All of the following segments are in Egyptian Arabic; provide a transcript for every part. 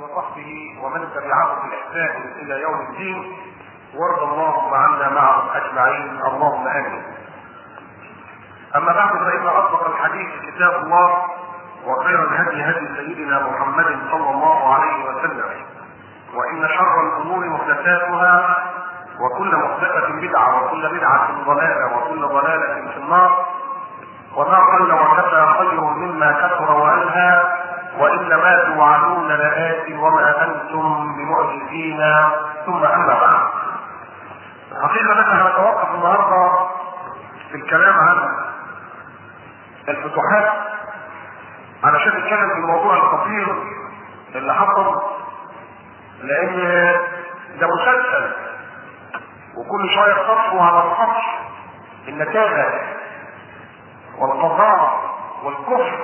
وصحبه ومن تبعهم باحسان الى يوم الدين وارض اللهم عنا معهم اجمعين اللهم امين. اما بعد فان اصدق الحديث كتاب الله وخير الهدي هدي سيدنا محمد صلى الله عليه وسلم وان شر الامور محدثاتها وكل محدثة بدعة وكل بدعة ضلالة وكل ضلالة في النار وما قل وكفى خير مما كثر وألهى وإنما توعدون لآت وما أنتم بمعجزين ثم أما بعد الحقيقة نحن هنتوقف النهاردة في الكلام عن الفتوحات علشان نتكلم في الموضوع الخطير اللي حصل لأن ده مسلسل وكل شوية تصفو على السطح النتاجة والقضاء والكفر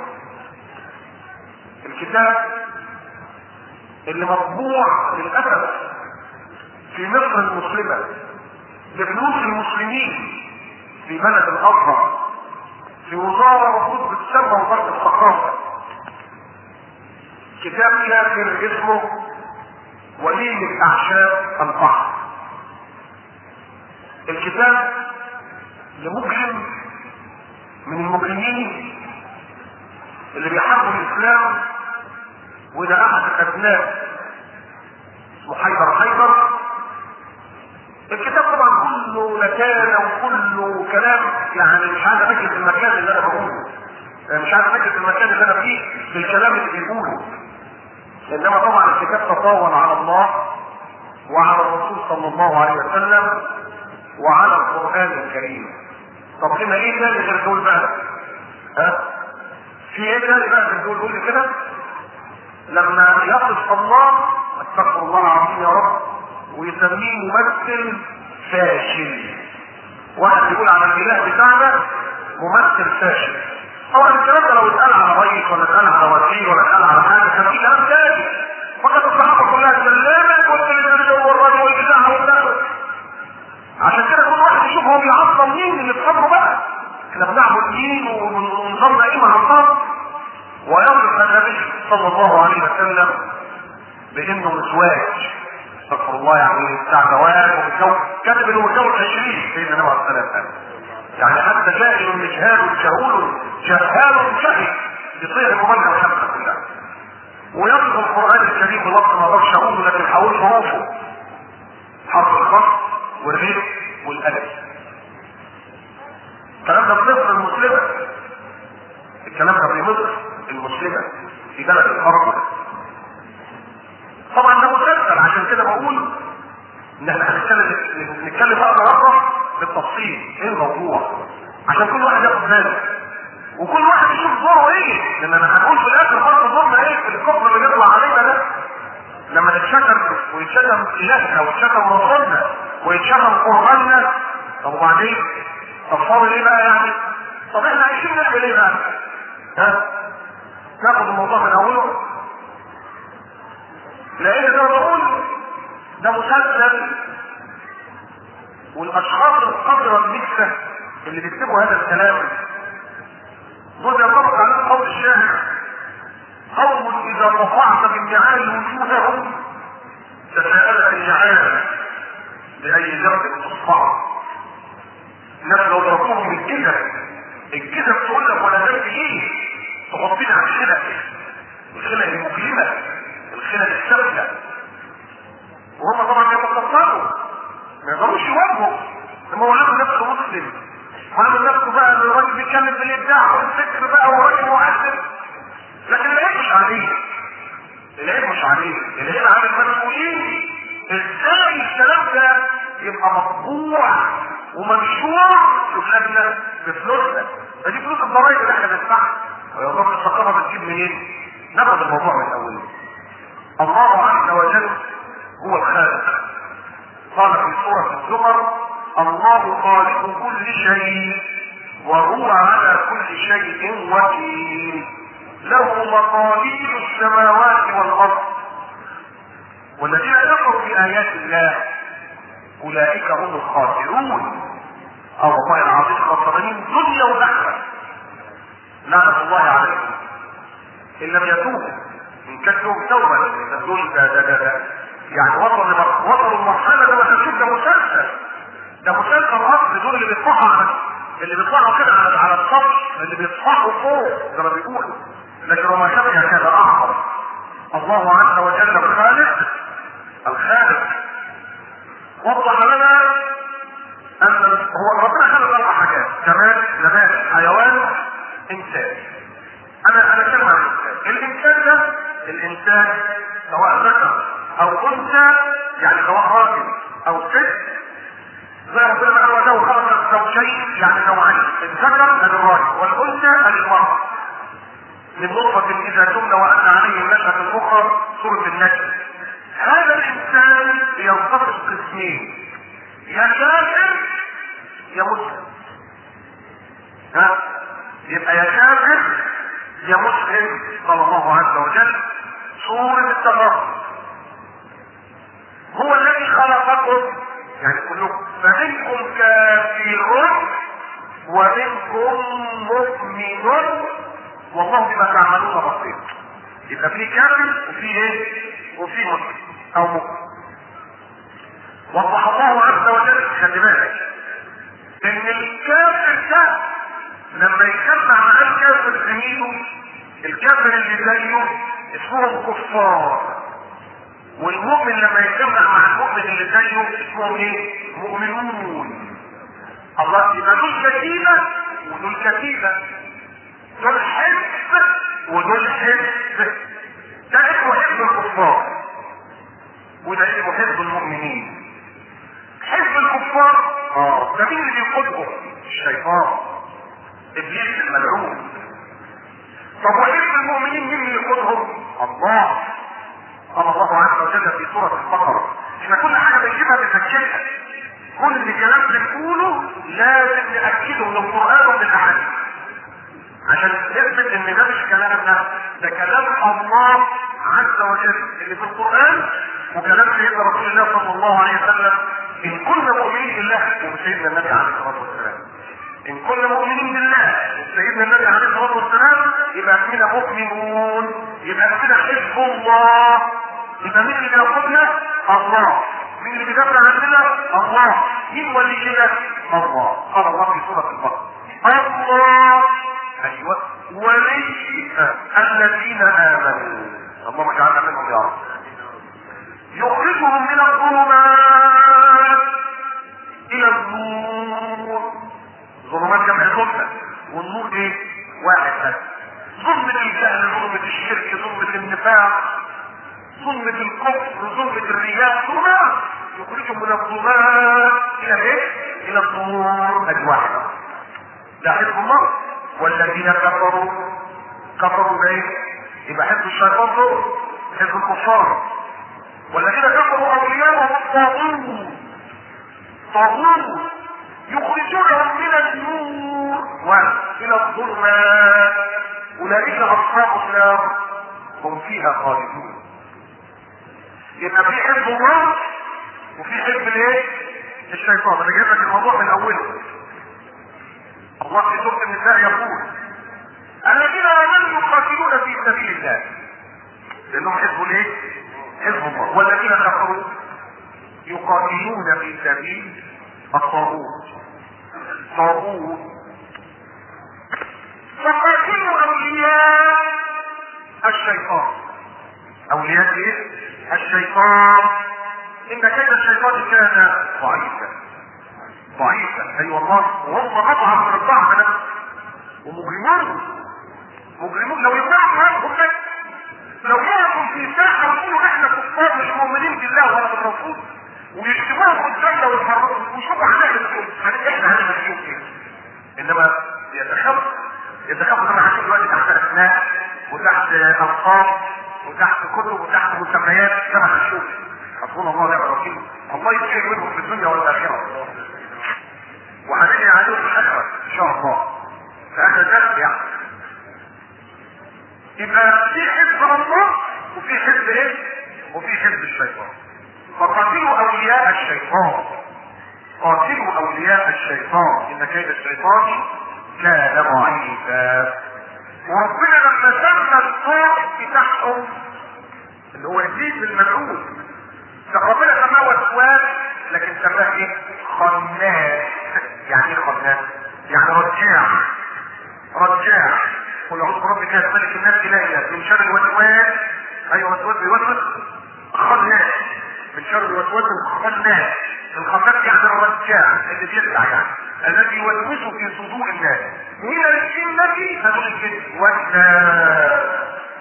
الكتاب اللي مطبوع للأسف في مصر المسلمة بفلوس المسلمين في بلد الأزهر في وزارة المفروض بتسمى وزارة الثقافة كتاب كافر اسمه ولي الأعشاب البحر الكتاب لمجرم من المجرمين اللي بيحاربوا الاسلام وده احد الابناء اسمه حيدر حيدر الكتاب طبعا كله نكاله وكله كلام يعني مش عايز امجد المكان اللي انا بقوله مش عايز امجد المكان اللي انا فيه بالكلام اللي بيقوله انما طبعا الكتاب تطاول على الله وعلى الرسول صلى الله عليه وسلم وعلى القرآن الكريم طب هنا ايه تاني غير دول بقى؟ ها؟ في ايه تاني بقى غير دول؟ قول لي كده لما يصف الله استغفر الله العظيم يا رب ويسميه ممثل فاشل واحد يقول على الاله بتاعنا ممثل فاشل طبعا الكلام ده لو اتقال على رئيس ولا اتقال على وزير ولا اتقال على حاجه كان في كلام تاني فقط الصحابه كلها سلمت والتلفزيون والراديو والاذاعه والنشر عشان كده كل واحد يشوف هو بيعظم مين اللي بصدره بقى احنا بنعبد مين ونظامنا ايه مع الله ويصف النبي صلى الله عليه وسلم بانه مزواج استغفر الله يعني بتاع زواج ومتجوز كاتب انه متجوز 20 سيدنا النبي عليه الصلاه والسلام يعني حتى جاهل مجهال جهول جهال شهد يصير المبالغه والحمد لله ويصف القران الكريم بلفظ ما اقدرش اقوله لكن هقول حروفه حرف الخط والريح والألف الكلام ده في مصر المسلمة الكلام ده في مصر المسلمة في بلد الحرب طبعا ده مسلسل عشان كده بقول ان احنا هنتكلم نتكلم بقى النهارده بالتفصيل ايه الموضوع عشان كل واحد ياخد باله وكل واحد يشوف دوره ايه لان انا هنقول في الاخر برضه دورنا ايه في الكفر اللي بيطلع علينا ده لما نتشكر ويتشتم الهنا ويتشتم رسولنا ويتشتم قرآننا طب وبعدين طب فاضل ايه بقى يعني؟ طب احنا عايشين نعمل ايه بقى؟ ها؟ ناخد الموضوع من اوله لان زي ما بقول ده مسلسل والاشخاص القذرة المكسة اللي بيكتبوا هذا الكلام دول ينطبق عليهم قول الشاعر قوم اذا رفعت بالنعال وجوههم تساءلت النعال باي ذنب تصفع الناس لو ضربوهم بالكذب الكذب تقول لك ولا ذنب ايه تغطينا على الخلق الخلق المؤلمه الخلق السافله وهم طبعا يتكبروا ما يقدروش يواجهوا لما هو عامل نفسه مسلم وعامل نفسه بقى ان الراجل بيتكلم بالابداع والفكر بقى وراجل مؤثر لكن العيب مش عليه العيب مش عليه العيب على المسؤولين ازاي الكلام ده يبقى مطبوع ومنشور في بلادنا بفلوسنا فدي فلوس الضرايب اللي احنا بندفعها ويظن الثقافه بتجيب منين؟ ناخد الموضوع من اوله الله عز وجل هو الخالق قال في سورة الزمر الله خالق كل شيء وهو على كل شيء وكيل له مقاليد السماوات والارض والذين كفروا بآيات الله أولئك هم الخاسرون أو والله العظيم خسرانين دنيا وآخرة لعنة الله عليهم إن لم يتوبوا ان كان لهم توبه ده دول ده ده ده, ده. يعني وصلوا لمر- وصلوا لمرحله ده ما تشوف ده مسلسل ده مسلسل اصل دول اللي بيطلعوا على اللي بيطلعوا كده على على السطح اللي بيطلعوا فوق زي ما بيقولوا لكن وما شبه كذا اعظم الله عز وجل الخالق الخالق وضح لنا ان هو ربنا خلق اربع حاجات جماد نبات حيوان انسان انا انا اتكلم عن الانسان الانسان ده الانسان سواء ذكر او انثى يعني سواء راجل او ست زي ما ربنا قال وجهه خلق الزوجين يعني نوعين الذكر للراجل والانثى للمرأة من نطفة إذا تمنى وأن عليه النشأة الأخرى سورة النجم هذا الإنسان ينقسم قسمين يا كافر يا مسلم ها يبقى يا كافر يا مسلم قال الله عز وجل سورة التغابن هو الذي خلقكم يعني كلكم فمنكم كافر ومنكم مؤمن والله بما تعملون بصير يبقى في كافر وفي ايه وفي مسلم او مؤمن وضح الله عز وجل خلي بالك ان الكافر ده لما يجمع مع الكافر زميله الكافر اللي زيه اسمهم كفار والمؤمن لما يجمع مع المؤمن اللي زيه اسمهم ايه؟ مؤمنون الله يبقى دول كتيبة ودول كتيبة دول حزب ودول حزب ده اسمه حزب الكفار وده اسمه حزب المؤمنين حزب الكفار اه ده مين اللي بيقودهم الشيطان ابليس الملعون طب وحزب المؤمنين مين اللي يقودهم الله قال الله عز وجل في سورة البقرة احنا كل حاجة بنجيبها بنفكرها كل كلام بنقوله لازم نأكده من القرآن ومن الأحاديث عشان نثبت ان ده مش كلامنا ده كلام الله عز وجل اللي في القرآن وكلام سيدنا رسول الله صلى الله عليه وسلم ان كنا مؤمنين بالله وبسيدنا النبي عليه الصلاة والسلام ان كنا مؤمنين بالله سيدنا النبي عليه الصلاة والسلام يبقى فينا مؤمنون يبقى فينا حزب الله يبقى مين اللي بياخدنا الله مين اللي بيدافع عننا الله مين ولينا الله قال الله في سورة البقرة الله ايوه ولي الذين امنوا اللهم اجعلنا منهم يا رب يخرجهم من الظلمات الى النور ظلمات جمع ظلمة والنور ايه واحد بس ظلمة الجهل ظلمة الشرك ظلمة النفاق ظلمة الكفر ظلمة الرياء ظلمات يخرجهم من الظلمات الى ايه الى النور ادي واحدة ده حزب الله والذين كفروا كفروا بايه يبقى حزب الشيطان دول حزب الكفار والذين كفروا اولياءهم الطاغوت طاغوت يخرجونهم من النور والى الظلمات اولئك اصحاب النار هم فيها خالدون يبقى في حزب الله وفي حزب الايه الشيطان انا جايب لك الموضوع من اوله الله في سوره النساء يقول الذين امنوا يقاتلون في سبيل الله لانهم حزب الايه حزب الله والذين كفروا يقاتلون في سبيل الطاغوت طاغوت فقاتلوا اولياء الشيطان اولياء ايه الشيطان ان كيد الشيطان كان ضعيفا ضعيفا اي والله وهم اضعف من الضعف نفسه ومجرمون مجرمون لو يمنعوا هاتهم بس لو يقفوا في ساحه ويقولوا احنا كفار مش مؤمنين بالله ولا بالرسول ويشتموهم قدامنا ويحرقوا وشوفوا هنعمل ايه احنا هنعمل ايه انما يتخف يتخف طبعا هنشوف دلوقتي تحت اسماء وتحت القاب وتحت كتب وتحت مسميات كما هنشوف حسبنا الله ونعم الوكيل الله يبشر منهم في الدنيا والاخره وهنجي عليهم في الاخره ان شاء الله في اخر الدرس يعني يبقى في حزب الله وفي حزب ايه وفي حزب الشيطان فقاتلوا اولياء الشيطان قاتلوا اولياء الشيطان ان كيد الشيطان كان ضعيفا وربنا لما سمى الطائف بتاعهم اللي هو ابليس الملعون فربنا سماه وسواس لكن سماه ايه؟ خناس يعني ايه خناس؟ يعني رجاع رجاع قل اعوذ بربك يا ملك الناس اله من شر الوسواس ايوه وسواس بيوسوس خناس من شر الوسواس الخناس الخناس يعني الرجاع اللي بيخدع يعني الذي يوسوس في صدور الناس من الجنة هذول الجن والناس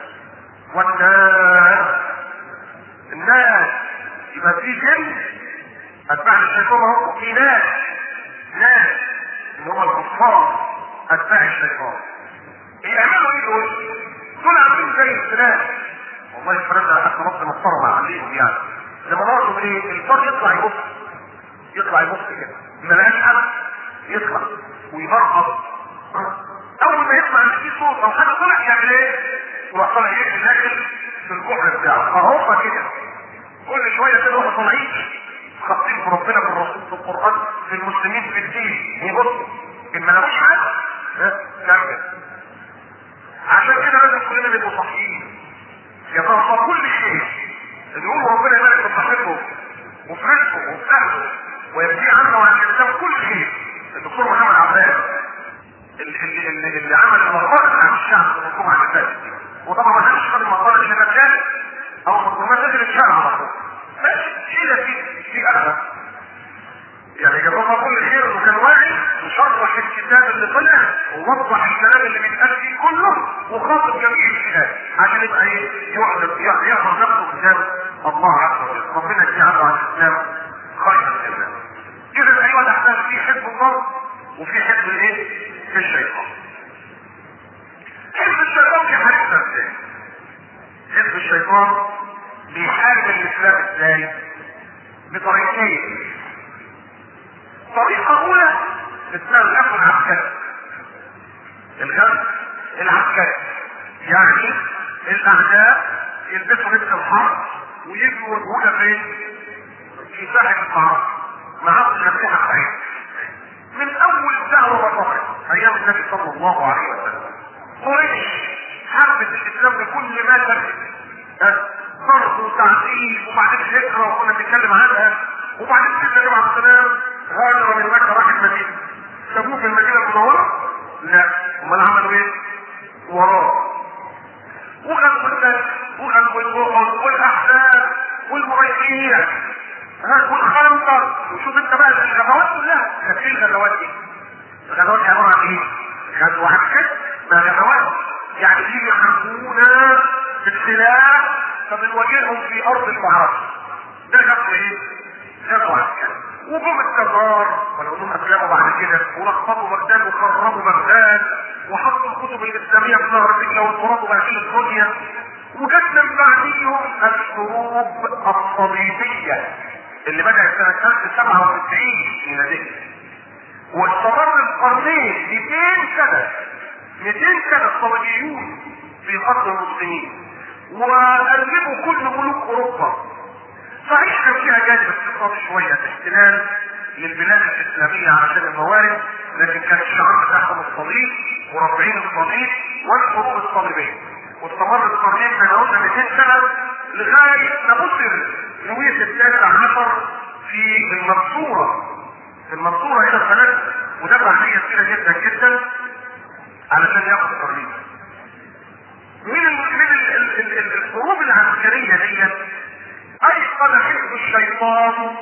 والناس الناس يبقى في جن اتباع الشيطان اهو في ناس ناس اللي هم الكفار اتباع الشيطان يعملوا ايه دول؟ دول عاملين زي الفئران والله الفئران ده حتى ربنا محترم عليهم يعني لما نقعد ايه الفار يطلع يبص يطلع يبص كده ما لقاش حد يطلع ويبرقص اول ما يسمع ان في صوت او حاجه طلع يعمل ايه؟ يروح طالع يجري داخل في الجحر بتاعه فهم كده كل شويه كده واحد طالعين خاطين في ربنا في الرسول في القران في المسلمين في الدين يبص ان ما لقوش حد نعمل عشان كده لازم كلنا نبقوا صحيين يتوقع كل شيء اللي يقول ربنا يبارك في صحته وفي رزقه وفي اهله ويبدي عنه وعن الاسلام كل شيء الدكتور محمد عباس اللي, اللي, اللي, اللي عمل المقالة عن الشعب في الحكومة عن الفاتح وطبعا ما كانش خد المقالة اللي مكان او مقومات لازم الشعب على طول ماشي شيء ده في في اغلب يعني جابوها كل خير انه كان واعي وشرح الكتاب اللي طلع ووضح الكلام اللي بيتقال فيه كله وخاطب جميع الكتاب عشان يبقى ايه يعرض يعرض نفسه قدام الله عز وجل ربنا يجعله على الاسلام خير الاسلام اذا ايها الاحباب في حزب الله وفي حزب الايه؟ في الشيطان حزب الشيطان في حاربنا ازاي؟ حزب الشيطان بيحارب الاسلام ازاي؟ بطريقتين طريقة أولى اسمها الغزو العسكري الغزو العسكري يعني الأعداء يلبسوا لبس الحرب ويجوا وجهونا فين؟ في ساحة المعركة معاهم الأسلحة بتاعتهم من أول دعوة وطاقة أيام النبي صلى الله عليه وسلم قريش حربت الإسلام بكل ما تملك ضرب وتعذيب وبعدين هجرة وكنا بنتكلم عنها وبعدين سيدنا النبي عليه السلام هاجر من مكة راح المدينة سابوه في المدينة المنورة؟ لا امال عملوا ايه؟ وراه وغزو الناس وغزو الجحر والاحزاب والمريحين والخندق وشوف انت بقى الغزوات كلها كانت ايه الغزوات دي؟ الغزوات دي عباره عن ايه؟ غزو عسكري ما غزوات يعني يجي يحاربونا بالسلاح فبنواجههم في ارض المعركه ده غزو ايه؟ غزو عسكري وجم التتار ولو انهم اسلموا بعد كده ولخبطوا بغداد وخربوا بغداد وحطوا الكتب الاسلاميه في نهر الدجله والفرات وبعدين الدنيا وجت من بعديهم الحروب الصليبيه اللي بدات سنه 97 ميلاديه واستمر القرنين 200 سنه 200 سنه الصليبيون في قتل المسلمين وقلبوا كل ملوك اوروبا صحيح كان فيها جانب اقتصادي شويه احتلال للبلاد الاسلاميه علشان الموارد لكن كان الشعار بتاعهم الصليب ورافعين الصليب والحروب الصليبيه واستمر القرنين من قلنا 200 سنه لغايه ما بصر لويس الثالث عشر في المنصوره في المنصوره هنا في بلد ودفع عمليه كبيره جدا جدا علشان ياخد القرنين من من الحروب العسكريه ديت ايقن حزب الشيطان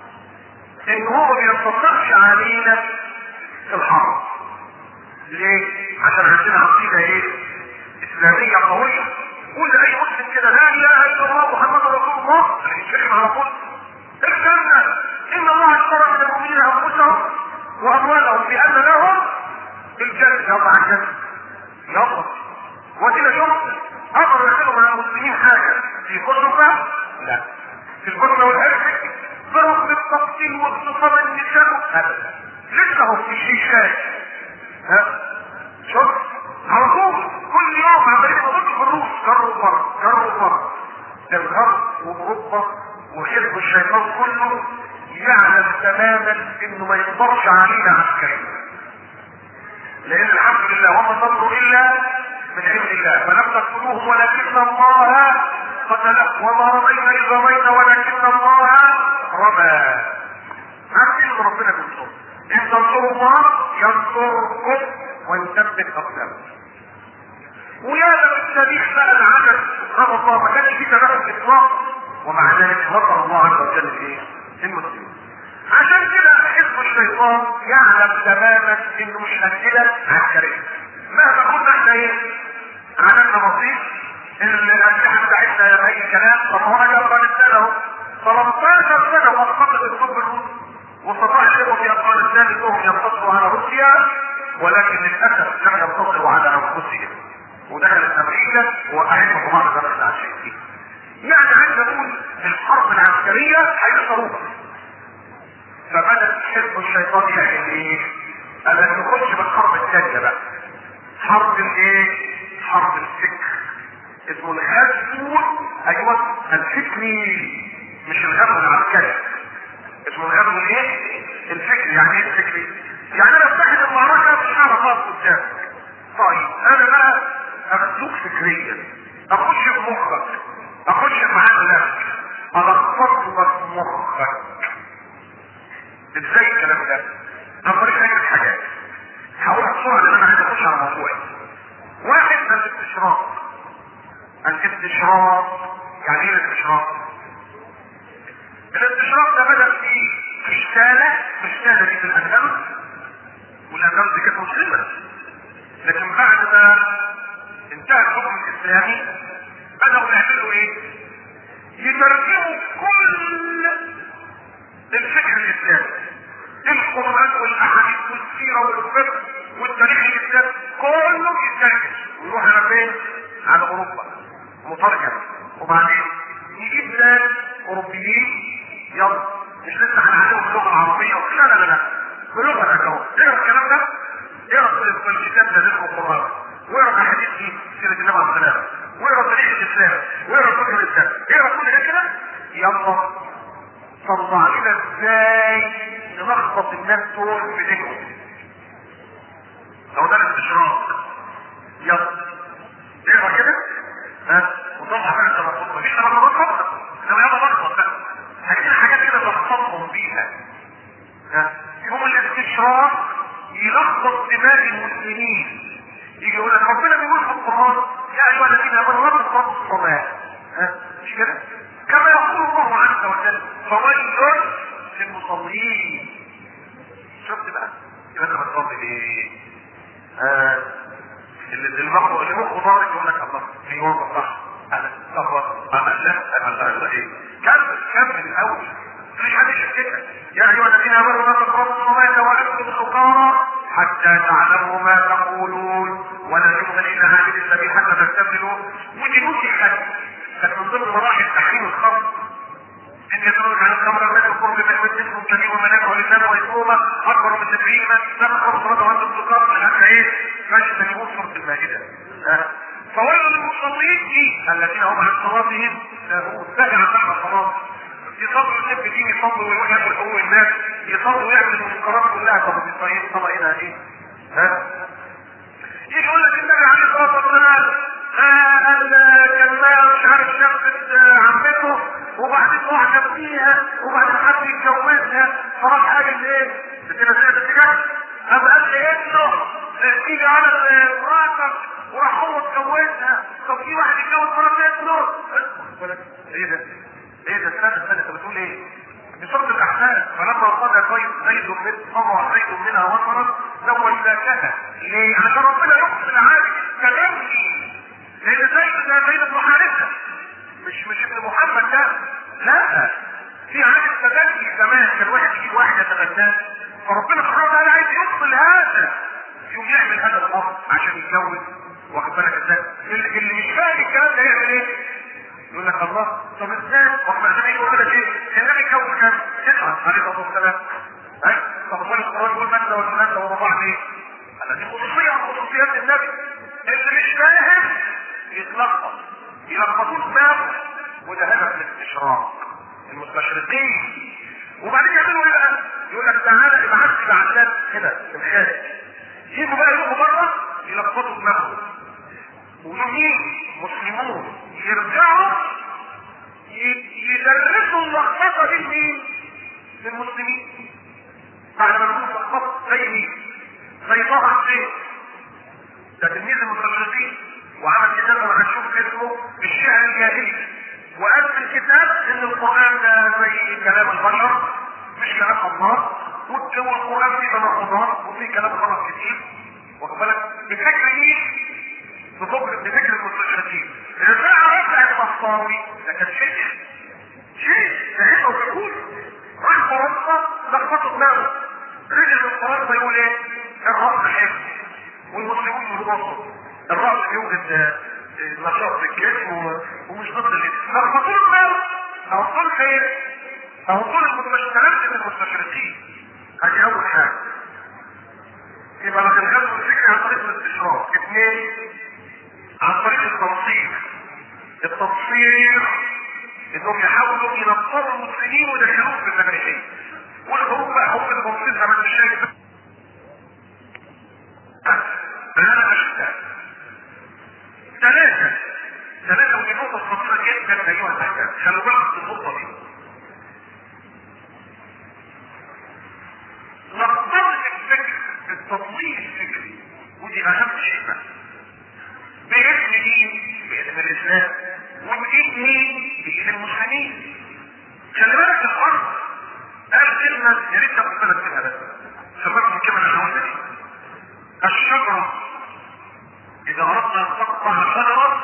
ان هو ما بينتصرش علينا في الحرب ليه؟ عشان عندنا عقيده ايه؟ اسلاميه قويه قول لاي مسلم كده لا اله الا الله محمد رسول الله الشيخ على طول الجنه ان الله اشترى من المؤمنين انفسهم واموالهم بان لهم الجنه يلا على الجنه يلا ودينا شرط امر يعملوا من المسلمين حاجه في كتبه لا في البطن والهرسك ضرب بالتفصيل واغتصاب النساء ابدا لسه هم في الشيشات ها شوف على طول كل يوم عمالين يضربوا في الروس كروا فرق كروا فرق الغرب واوروبا وحزب الشيطان كله يعلم تماما انه ما يقدرش علينا عسكريا لان الحمد لله وما ضروا الا من عند الله فلم تقتلوهم ولكن الله قتله وما رميت اذ رميت ولكن الله رمى عارفين ربنا بينصر ان تنصروا الله ينصركم ويثبت اقدامكم ويا لو التاريخ بقى العدد سبحان الله ما كانش فيه تنافس اطلاق ومع ذلك نصر الله عز وجل ايه؟ المسلمين عشان كده حزب الشيطان يعلم تماما انه مش اسئله عسكريه مهما كنا احنا ايه؟ عملنا بسيط الاسلحه بتاعتنا يا اي كلام طب هو انا افغانستان اهو 13 سنه واسقطت الحب الروسي واستطاع الشيخ في افغانستان انهم ينتصروا على روسيا ولكن للاسف لم ينتصروا على انفسهم ودخلت امريكا ووقعتهم في بعض درجه العشرين يعني عايز اقول الحرب العسكريه هيخسروها فبدأ حزب الشيطان يعمل ايه؟ قال نخش بالحرب الثانية بقى حرب الايه؟ حرب الفكر اسمه الغزو ايوه الفكري مش الغزو العسكري اسمه الغزو الايه؟ الفكري يعني ايه الفكري؟ يعني انا افتحت المعركة مش هعرف اقف قدامك طيب انا بقى اغزوك فكريا اخش في مخك اخش في عقلك الخبط في مخك ازاي الكلام ده؟ عن طريق عدة حاجات. هقولها بسرعة لأن أنا عايز أخش على موضوعي. واحد الاستشراق. الاستشراق يعني إيه الاستشراق؟ الاستشراق ده بدأ في رسالة رسالة دي في الأندلس والأندلس دي كانت مسلمة. لكن بعد ما انتهى الحكم الإسلامي بدأوا يعملوا إيه؟ يترجموا كل الفكر الاسلامي القران والاحاديث والسيره والفقه والتاريخ الاسلامي كله يترجم ويروح على فين؟ على اوروبا مترجم وبعدين يجيب ناس اوروبيين يلا مش لسه هنعلمهم اللغه العربيه لا لا لا لا بلغه اهو اقرا الكلام ده اقرا في الكتاب ده ذكر القران واقرا احاديث في سيره النبي عليه السلام واقرا تاريخ الاسلام واقرا فقه الاسلام اقرا كل ده كده يلا طلع لنا ازاي نلخبط الناس دول في دينهم لو ده الاستشراق يلا اقرا كده ها وطلع بقى التلخبط مفيش تلخبط خالص انما يلا لخبط بقى هتجيب حاجات كده نلخبطهم بيها ها يوم الاستشراق يلخبط دماغ المسلمين يجي يقول لك ربنا بيقول في القران يا ايها الذين امنوا لا تقربوا الصلاه ها مش كده كما يقول الله عز وجل فويل للمصلين شفت بقى يبقى انت بتصلي ليه؟ آه اللي اللي مخه اللي مخه ضارب يقول لك الله في يوم صح انا صبر انا لا انا لا ايه كمل كمل الاول مفيش حد يشككك يا ايها الذين امنوا لا تقربوا الصلاه وانتم سكارى حتى تعلموا ما تقولون ولا جنبا الا هذه السبيل حتى تستبدلوا وجنود الحج كانت من ضمن مراحل تحريم الخمر ان يدرج على الخمر الذي يقوم بمحمد اسمه الكريم ومنافع لسانه ويصوم اكبر من تدريم لا تقربوا الصلاه وانتم سكارى حتى ايه ماشي تجيبون سوره المائده فويل للمصلين دي الذين هم عن صلاتهم ساهون سهل عن بعض الصلاه يصلوا يحب دين يصلوا ويروح ياكل حقوق الناس يصلوا ويعمل المنكرات كلها طب بيصلي صلاه هنا ايه؟ ها؟ يجي يقول لك النبي عليه الصلاه والسلام كان ما مش عارف شافت عمته وبعدين واحده فيها وبعدين حد يتجوزها فراح قال ايه؟ بتبقى زي الاتجاه قام قال لي ابنه تيجي على مراتك وراح هو اتجوزها طب في واحد يتجوز مرات ابنه ايه ده؟ ايه ده استنى استنى انت بتقول ايه؟ دي سورة الأحزاب فلما قضى زيد زيد من قضى زيد منها وطرا زوجناكها ليه؟ عشان ربنا يقبل عليك كلامي لأن زيد ده زيد بن حارثة مش مش ابن محمد ده لا في عادة تبني زمان كان واحد يجيب واحد يتبناه فربنا سبحانه وتعالى عايز يقبل هذا يقوم يعمل هذا الأمر عشان يتجوز واخد بالك ازاي؟ اللي, اللي مش فاهم الكلام ده يعمل ايه؟ يقول لك الله طب ازاي؟ واحنا عشان يقول لك ايه؟ النبي اتجوز كام؟ تسعه عليه الصلاه والسلام. اي طب امال القران يقول مثلا والثلاثه ورباع ليه؟ انا دي خصوصيه من خصوصيات النبي. اللي مش فاهم يتلخبط يلخبطوه دماغه وده هدف الاستشراق المستشرقين وبعدين يعملوا ايه بقى؟ يقول لك تعالى ابعت لي بعثات كده في الخارج يجوا بقى يروحوا بره يلخبطوا دماغهم ويمين مسلمون يرجعوا اللخبطه دي لمين؟ للمسلمين بعد ما نقول لخبطه زي مين؟ زي طه حسين ده تلميذ المتخصصين وعمل كتاب انا هنشوف اسمه الشعر الجاهلي وقال في الكتاب ان القران ده زي كلام البشر مش كلام الله والقران فيه تناقضات وفيه كلام غلط كتير واخد بالك بفكر مين؟ بفكر بفكر المستشرقين الرفاعة رفع البصاوي ده كان شيء شيء ده هيبقى وكيكون راح فرنسا لخبطوا دماغه رجل من فرنسا يقول ايه؟ الرأس حفظ والمسلمون يرقصوا الرأس يوجد نشاط في الجسم ومش ضد الجسم لخبطوا دماغه او طول خير او طول المستشرقين من المستشرقين هذه اول حاجة يبقى لكن الغزو الفكري عن طريق الاستشراق اثنين عن طريق التنصير التنصير انهم يحاولوا ينصروا المسلمين ويدخلوهم في المدرسين والحروب بقى حروب التنصير زي ما انت شايف انا اشتاق ثلاثة ثلاثة ودي نقطة خطيرة جدا ايها الاحباب خلوا بالكم من النقطة دي لخبطة الفكر التضليل الفكري ودي اهم شيء بقى باسم مين؟ باسم الاسلام وبدين مين؟ بدين المسلمين خلي بالك الارض قال كلمة يا ريت تاخد بالك منها بس سبب من كلمة الحوالي دي الشجرة إذا أردنا أن تقطع شجرة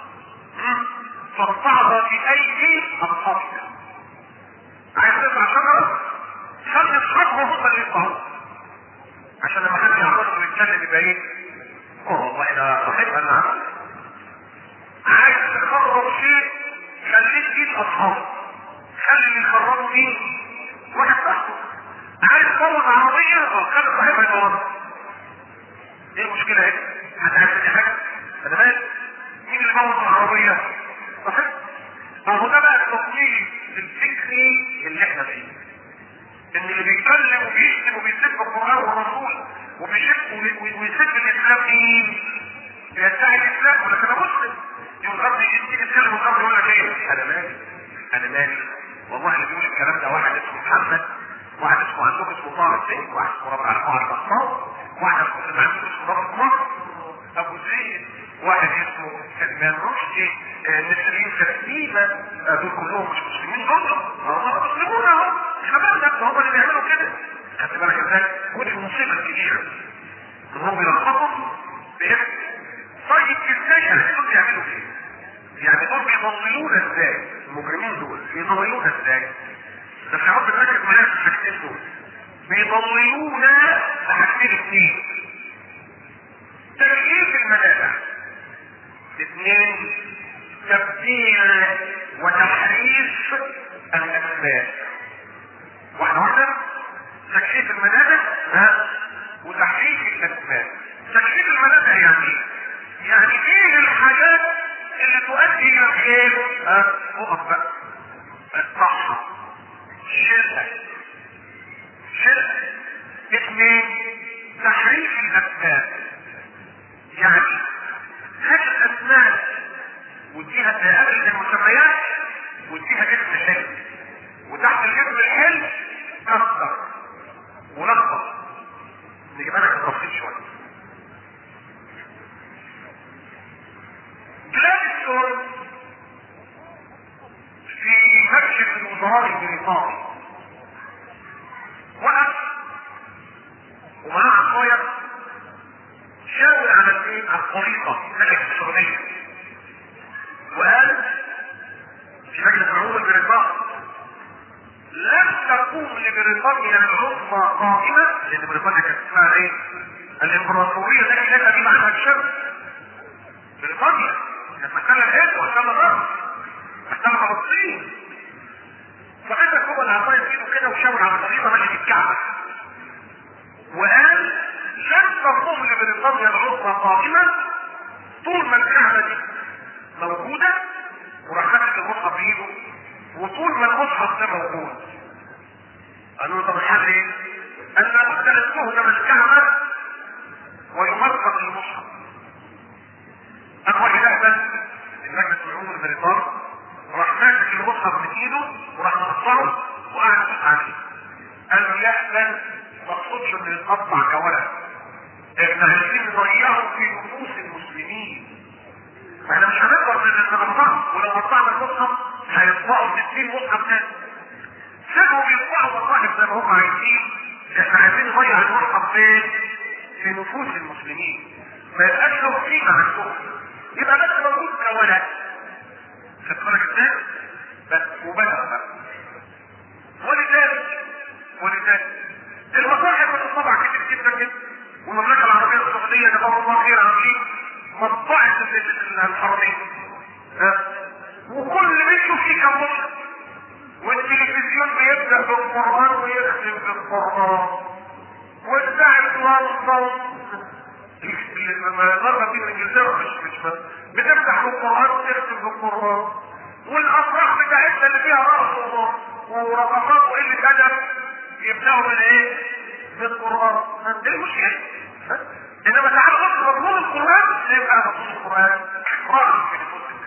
فاقطعها في أيدي أصحابها عايز تقطع شجرة خلي أصحابها هم اللي يقطعوها عشان لما حد يعرفه ويتكلم يبقى ايه؟ اوه والله ده صاحبها اللي عمل عايز تخرب شيء خليك ايد اصحابه خلي اللي يخربوا مين؟ واحد صاحبه عايز تخرب عربية اه خلي صاحبها يخربها ايه المشكلة ايه؟ حد عايز دي حاجة؟ انا مالي مين اللي موت العربية؟ صحيح؟ اهو ده بقى التصميم الفكري اللي احنا فيه ان اللي بيتكلم وبيشتم وبيسب القران والرسول وبيشتم ويسب الاسلام مين؟ يدعي الاسلام ولكن انا مسلم يقول غرب يجي يتكلم الغرب يقول لك ايه؟ انا مالي انا مالي والله اللي بيقول الكلام ده واحد اسمه محمد واحد اسمه عندكم اسمه طه السيد واحد اسمه ربع القاع البطال واحد اسمه عندكم اسمه ربع مصر ابو زيد واحد اسمه سلمان رشدي نسرين ترتيبة دول كلهم مش مسلمين دول هم مسلمون اهو احنا بقى هم اللي بيعملوا كده خدت بالك ازاي ودي المصيبة الكبيرة هم بيلخبطوا باسم طيب ازاي دول بيعملوا كده يعني دول بيضللونا ازاي المجرمين دول بيضللونا ازاي بس يا رب تركز معايا في الحاجتين دول بيضللونا بحاجتين اثنين تكليف المدافع اثنين تبديل وتحريف الاسباب واحدة واحدة تكشيف المنابع ها وتحريف الاسباب تكشيف المنابع يعني ايه؟ يعني ايه الحاجات اللي تؤدي الى الخير ها اقف بقى الصحة شركة شركة اثنين تحريف الاسباب يعني هذه الاسماء واديها تقابل المسميات واديها اسم حلو وتحت الاسم الحلو كسر ولخبط نجيب لك التفصيل شويه جلادستون في مكشف الوزراء البريطاني وقف ومعاه عصايه شاور على الايه؟ على الخريطه ملك السعوديه وقال في مجلس العموم البريطاني لن تقوم لبريطانيا العظمى قائمة لأن بريطانيا كانت اسمها ايه؟ الإمبراطورية التي لا تبي معها الشمس بريطانيا كانت محتلة الهند ومحتلة الأرض محتلة فلسطين فقدر هو العصاية في ايده كده وشاور على الخريطة ماشية الكعبة وقال لن تقوم لبريطانيا العظمى قائمة طول ما الكعبة دي موجودة وراح ماسك المصحف بايده وطول ما المصحف ده موجود قالوا له طب الحل ايه؟ قال لابد ان تهدم الكعبة ويمرق المصحف قام واحد اهبل المجلس العمومي البريطاني راح ماسك المصحف من ايده وراح مقطعه قطعه وقعد عليه قال له لا بل ما اقصدش انه يتقطع كولد احنا عايزين نضيعه في نفوس المسلمين احنا مش هنقدر نقطعه ولو قطعنا المصحف هيطبعوا 60 مصحف تاني سيبهم يطبعوا مصاحف زي ما هم عايزين احنا عايزين نضيع المصحف فين؟ في نفوس المسلمين ما يبقاش له قيمه عندهم يبقى بس موجود كولد تتفرج ازاي؟ بس وبدأ بقى ولذلك ولذلك المصاحف بتطبع كتير جدا جدا والمملكه العربيه السعوديه جزاهم الله خير عاملين مطبعه الحرمين وكل بيت فيه كم مصحف والتلفزيون بيبدا بالقران ويختم بالقران والساعه توصل مرة في انجلترا مش مش بس بتفتح بالقران وتختم بالقران والافراح بتاعتنا اللي فيها رقص ورقصات وقله ادب يبداوا من ايه؟ بالقران دي المشكله انما تعالى بص مضمون القران يبقى مضمون القران راجل في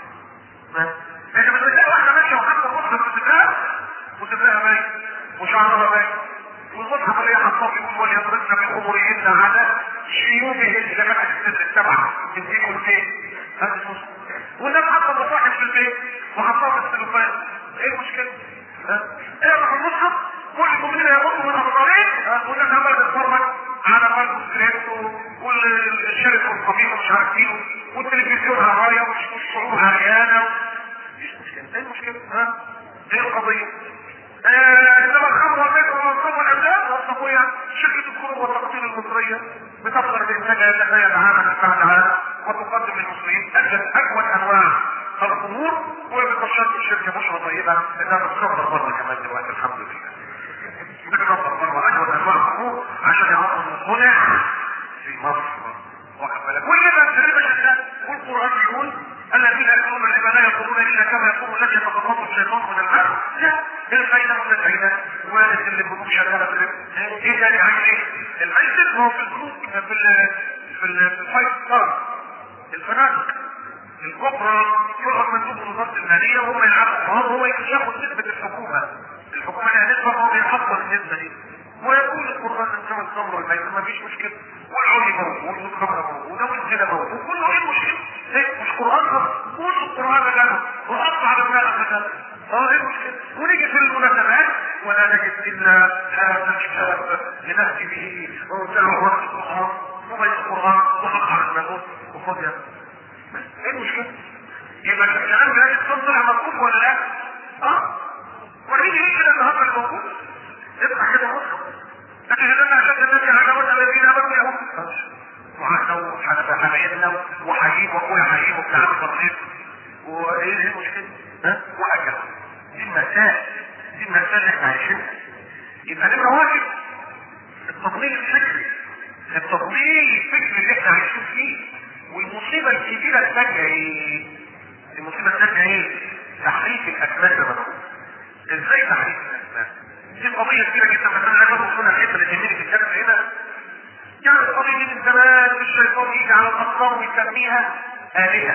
نفوسك انت مش بتلاقي واحده ماشيه وحاطه المصحف في صدرها وصدرها باين وشعرها باين والمصحف اللي هي حاطاه يقول وليضربن بخمرهن على شيوخهن اذا كانت السن السبعه تديكم الايه؟ هذا المصحف والناس حاطه مصاحف في البيت وحطها في التليفون ايه المشكله؟ ايه في المصحف كل المؤمنين يغضوا من ابصارهم والناس عماله تتفرج على مالكم سكريبت والشركه والقبيله مش عارف مين والتلفزيون هرايا والشعور عريانه مش مشكله ايه المشكله؟ ها؟ ايه القضيه؟ آه انما الخمر والبيت والمنصوب والابناء والصفوية شركة الكروب والتقدير المصرية بتفخر بانتاجها تخيل عاما بعد عام وتقدم للمصريين اجل اجود انواع الامور وبتشرط الشركة بشرى طيبة انها بتكبر بره كمان دلوقتي الحمد لله بتكبر بره اجود انواع الامور عشان يعرفوا الصنع في مصر واخد بالك ويبقى الربا شغال والقران بيقول الذين ياكلون الربا لا يقولون الا كما يقول الذي يتخبطه الشيطان من العالم لا الفايده من الفايده والد اللي البنوك شغاله في الربا ايه تاني عايز ايه؟ الميسر هو في البنوك في ال في ال في الفايت ستار الفنادق الكبرى يقعد مندوب وزاره الماليه وهم يلعبوا قمار وهو ياخد نسبه الحكومه الحكومه لها نسبه وهو بيحصل النسبه دي ويقول القرآن انما الخمر والميت ما فيش مشكلة والعلي موجود والخمر موجود والزنا موجود كله ايه المشكلة؟ ايه مش قرآن قول القرآن ده وقطع دماغك ده اه ايه المشكلة؟ ونيجي في المناسبات ولا نجد الا هذا الكتاب لنهدي به ومثله وقت القرآن وبيت القرآن وحق على دماغه وفضي ايه المشكلة؟ يبقى الكلام ده يتصل مطلوب ولا لا؟ اه ونيجي هيك كده النهارده الموجود يبقى كده مصر لكن لما اشد الناس عجبنا الذين امنوا يهود وعهدوا حبايبنا وحجيب واخويا حجيب وبتاع الفرنسي وايه المشكله؟ ها؟ وهكذا دي المسائل دي المسائل اللي احنا عايشينها يبقى نمرة واحد التضليل الفكري التضليل الفكري اللي احنا عايشين فيه والمصيبة الكبيرة الثانية ايه؟ المصيبة الثانية ايه؟ تحريف الاسماء زي ما بقول ازاي تحريف الاسماء؟ دي قضية كبيرة جدا بس انا عايز اوصل الحتة اللي تهمني في الكلام هنا كانت القضية دي من زمان الشيطان يجي على الاطفال ويسميها آلهة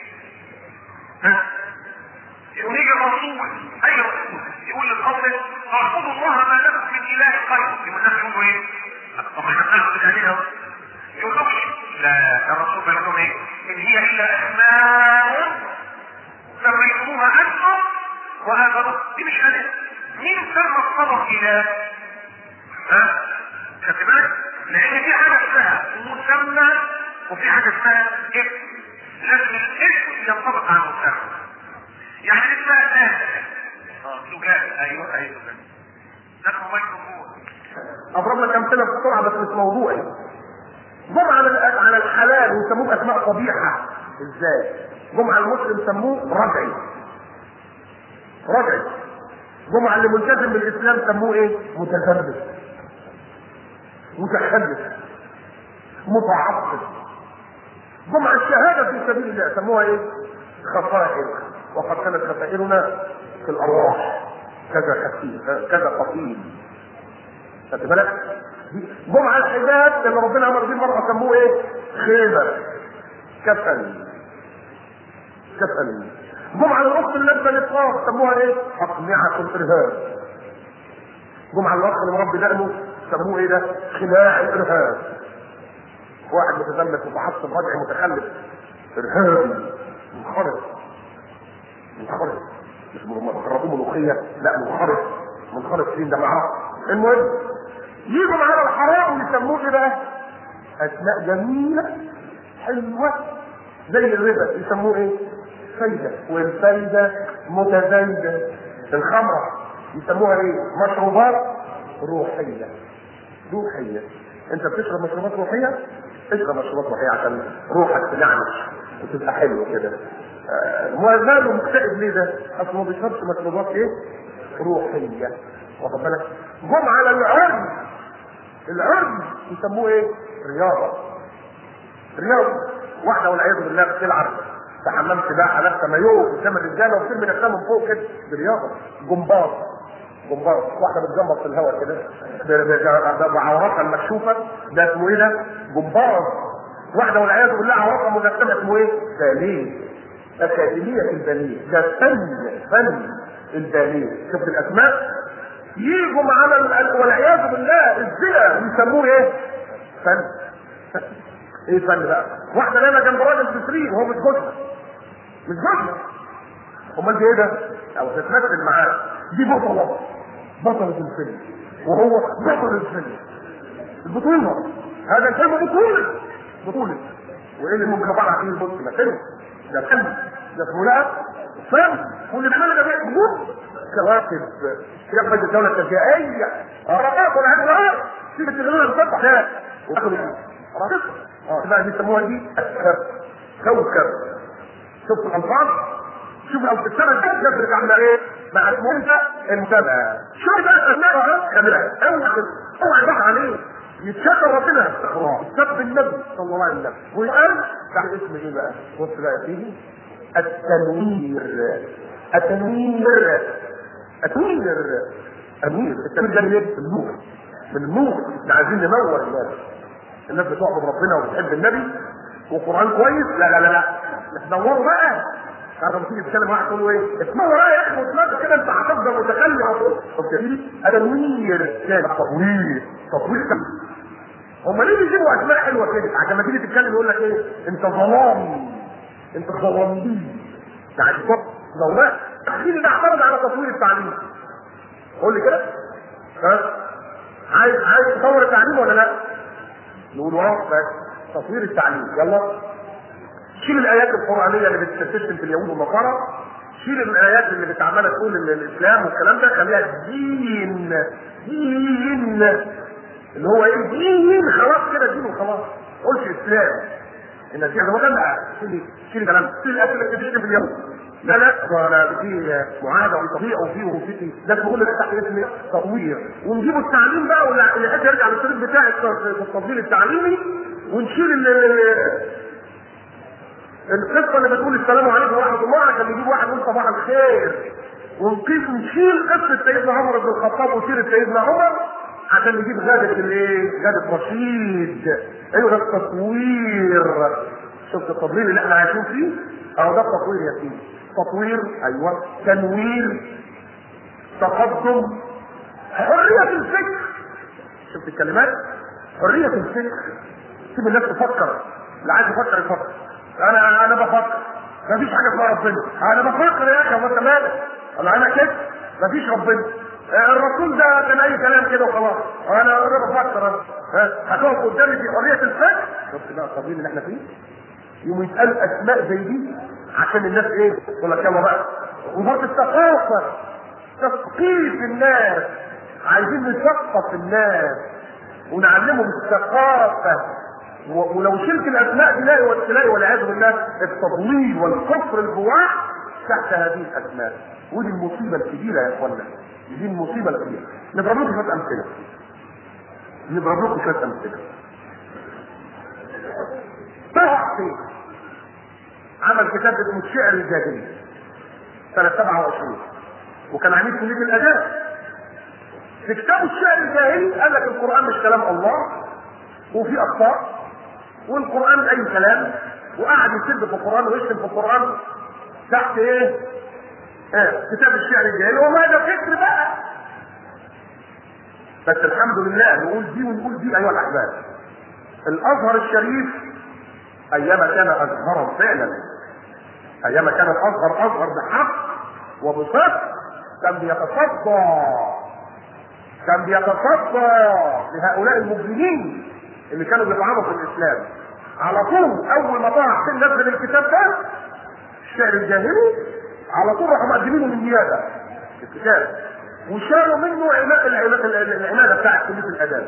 ويجي الرسول اي رسول يقول للقوم اعبدوا الله ما لكم من اله غيره يقول لهم يقولوا ايه؟ طب احنا بنعبد الالهه يقول لهم لا الرسول بيقول لهم ايه؟ ان هي الا اسماء سميتموها انتم وهذا دي مش آلهة مين سمى الصبر اله؟ ها؟ خدت بالك؟ لان في حاجه اسمها مسمى وفي حاجه اسمها اسم لازم الاسم ينطبق على المسمى يعني اسمها سهل اه زجاج ايوه ايوه ده ميكروفون اضرب لك امثله بسرعه بس مش موضوعي جم على على الحلال وسموه اسماء قبيحه ازاي؟ جم على المسلم سموه رجعي رجعي جم على اللي ملتزم بالاسلام سموه ايه؟ متشدد متحدث متعصب جم على الشهاده في سبيل الله سموها ايه؟ خصائر وقد كانت خسائرنا في الارواح كذا خفيف كذا قتيل خدت بالك؟ جم على الحجاب اللي ربنا امر بيه المرأة سموه ايه؟ خيمة كفن كفن جم على الاخت اللي لابسه نقاب سموها ايه؟ اقنعه الارهاب جم على الاخ اللي مربي دقنه سموه ايه ده؟ خناع الارهاب واحد متزمت متعصب رجعي متخلف ارهابي منخرط منخرط مش مخرطين ملوخيه لا منخرط منخرط فين ده معاه المهم يجوا معانا الحرام ويسموه ايه بقى؟ اسماء جميله حلوه زي الربا يسموه ايه؟ فايده والفايده متزايده الخمره يسموها ايه؟ مشروبات روحيه روحيه انت بتشرب مشروبات روحيه؟ اشرب مشروبات روحيه عشان روحك تنعنش وتبقى حلو كده آه، ماله مكتئب ليه ده؟ اصل ما بيشربش مشروبات ايه؟ روحيه واخد بالك؟ جم على العرض العرض يسموه ايه؟ رياضه رياضه واحده والعياذ بالله بتلعب في حمام سباحه لابسه مايوه قدام الرجاله وبترمي نفسها من فوق كده دي رياضه جمباز جمباز واحده بتجمبر في الهواء كده ب- ب- بعوراتها المكشوفه ده اسمه ايه ده؟ جمباز واحده والعياذ بالله عوراتها مجسمه اسمه ايه؟ باليه اكاديميه الباليه ده فن فن الباليه شفت الاسماء يجوا معانا ال- والعياذ بالله الزنا يسموه ايه؟ فن ايه فن بقى؟ واحده نايمه جنب راجل في سرير وهو مش جوزها مش جوزها امال دي ايه ده؟ او تتمثل معاه دي بطله بطلة الفيلم وهو بطل الفيلم البطولة هذا الفيلم بطولة بطولة وايه اللي ممكن عبارة عن ايه البطولة؟ ده فيلم ده فيلم ده اسمه لا فيلم واللي بيعمل ده بيحبوه كواكب يقبل الدولة التشريعية رقاق ولا حاجة لا سيب التلفزيون المسطح ده وياخد ايه؟ راقصة اه بقى بيسموها دي كوكب شوف الألفاظ شوف لو في السنة دي نفرق عاملة ايه؟ مع المنتج المتابعة شوف بقى الأسماء كاملة اوعى اوعى يضحك عليه يتشكر ربنا يتسب النبي صلى الله عليه وسلم ويقال تحت اسم ايه بقى؟ بص بقى يا سيدي التنوير التنوير التنوير التنوير التنوير ده من ايه؟ النور من النور احنا عايزين ننور الناس الناس بتعبد ربنا وبتحب النبي وقران كويس لا لا لا لا تدوروا بقى عارف لما تيجي تتكلم واحد تقول له ايه؟ اسمعوا ورايا يا اخي واسمعوا كده انت هتفضل متكلم طب يا سيدي تنوير تاني تطوير تطوير هم ليه بيجيبوا اسماء حلوه كده؟ عشان لما تيجي تتكلم يقول لك ايه؟ انت ظلامي انت ظلامي يعني صوت ظلام مين اللي اعترض على تطوير التعليم؟ قول لي كده ها؟ عايز عايز تطور التعليم ولا لا؟ نقول اه بس تطوير التعليم يلا شيل الايات القرانيه اللي بتستشهد في اليهود والنصارى شيل الايات اللي بتعملها تقول ان الاسلام والكلام ده خليها دين دين اللي هو ايه دين خلاص كده دين وخلاص ما قولش اسلام ان الدين هو كان شيل شيل الكلام شيل الايات اللي بتستشهد في اليهود لا لا ولا في معاهده وفي طبيعه وفي وفي ده كل ده تحت اسم تطوير ونجيب التعليم بقى واللي عايز يرجع للشريط بتاع التطوير التعليمي ونشيل القصه اللي بتقول السلام عليكم ورحمه الله عشان نجيب واحد يقول صباح الخير ونقيس نشيل قصه سيدنا عمر بن الخطاب وسيره سيدنا عمر عشان نجيب غادة الايه؟ غادة رشيد ايوه ده التطوير شفت التطوير اللي احنا عايشين فيه؟ اهو ده التطوير يا سيدي تطوير ايوه تنوير تقدم حرية الفكر شفت الكلمات؟ حرية الفكر سيب الناس تفكر اللي عايز يفكر يفكر انا انا بفكر مفيش حاجه اسمها ربنا انا بفكر يا اخي انت مالك انا انا كده مفيش ربنا الرسول ده كان اي كلام كده وخلاص انا انا بفكر ها هتقف قدامي في حريه الفكر شفت بقى التضليل اللي احنا فيه يوم يتقال اسماء زي دي عشان الناس ايه يقول لك يلا بقى وزاره الثقافه تثقيف الناس عايزين نثقف الناس ونعلمهم الثقافه ولو شلت الاسماء تلاقي تلاقي والعياذ بالله التضليل والكفر البواح تحت هذه الاسماء ودي المصيبه الكبيره يا اخوانا دي المصيبه الكبيره نضرب لكم شويه امثله نضرب لكم شويه امثله طه حسين عمل كتاب اسمه الشعر الجاهلي سنه 27 وكان عميد كليه الاداب في كتاب الشعر الجاهلي قال لك القران مش كلام الله وفي اخطاء والقران اي كلام وقعد يسب في القران ويشتم في القران تحت ايه؟ اه كتاب الشعر الجاهلي والله ده فكر بقى بس الحمد لله نقول دي ونقول دي ايها الاحباب الازهر الشريف ايام كان ازهرا فعلا ايام كان الازهر ازهر بحق وبصدق كان بيتصدى كان بيتصدى لهؤلاء المجرمين اللي كانوا بيطعنوا في الاسلام على طول اول ما طلع حسين نزل الكتاب ده الشعر الجاهلي على طول راحوا مقدمينه من نيابه الكتاب وشالوا منه عماد العماد العماده بتاعت كليه الاداب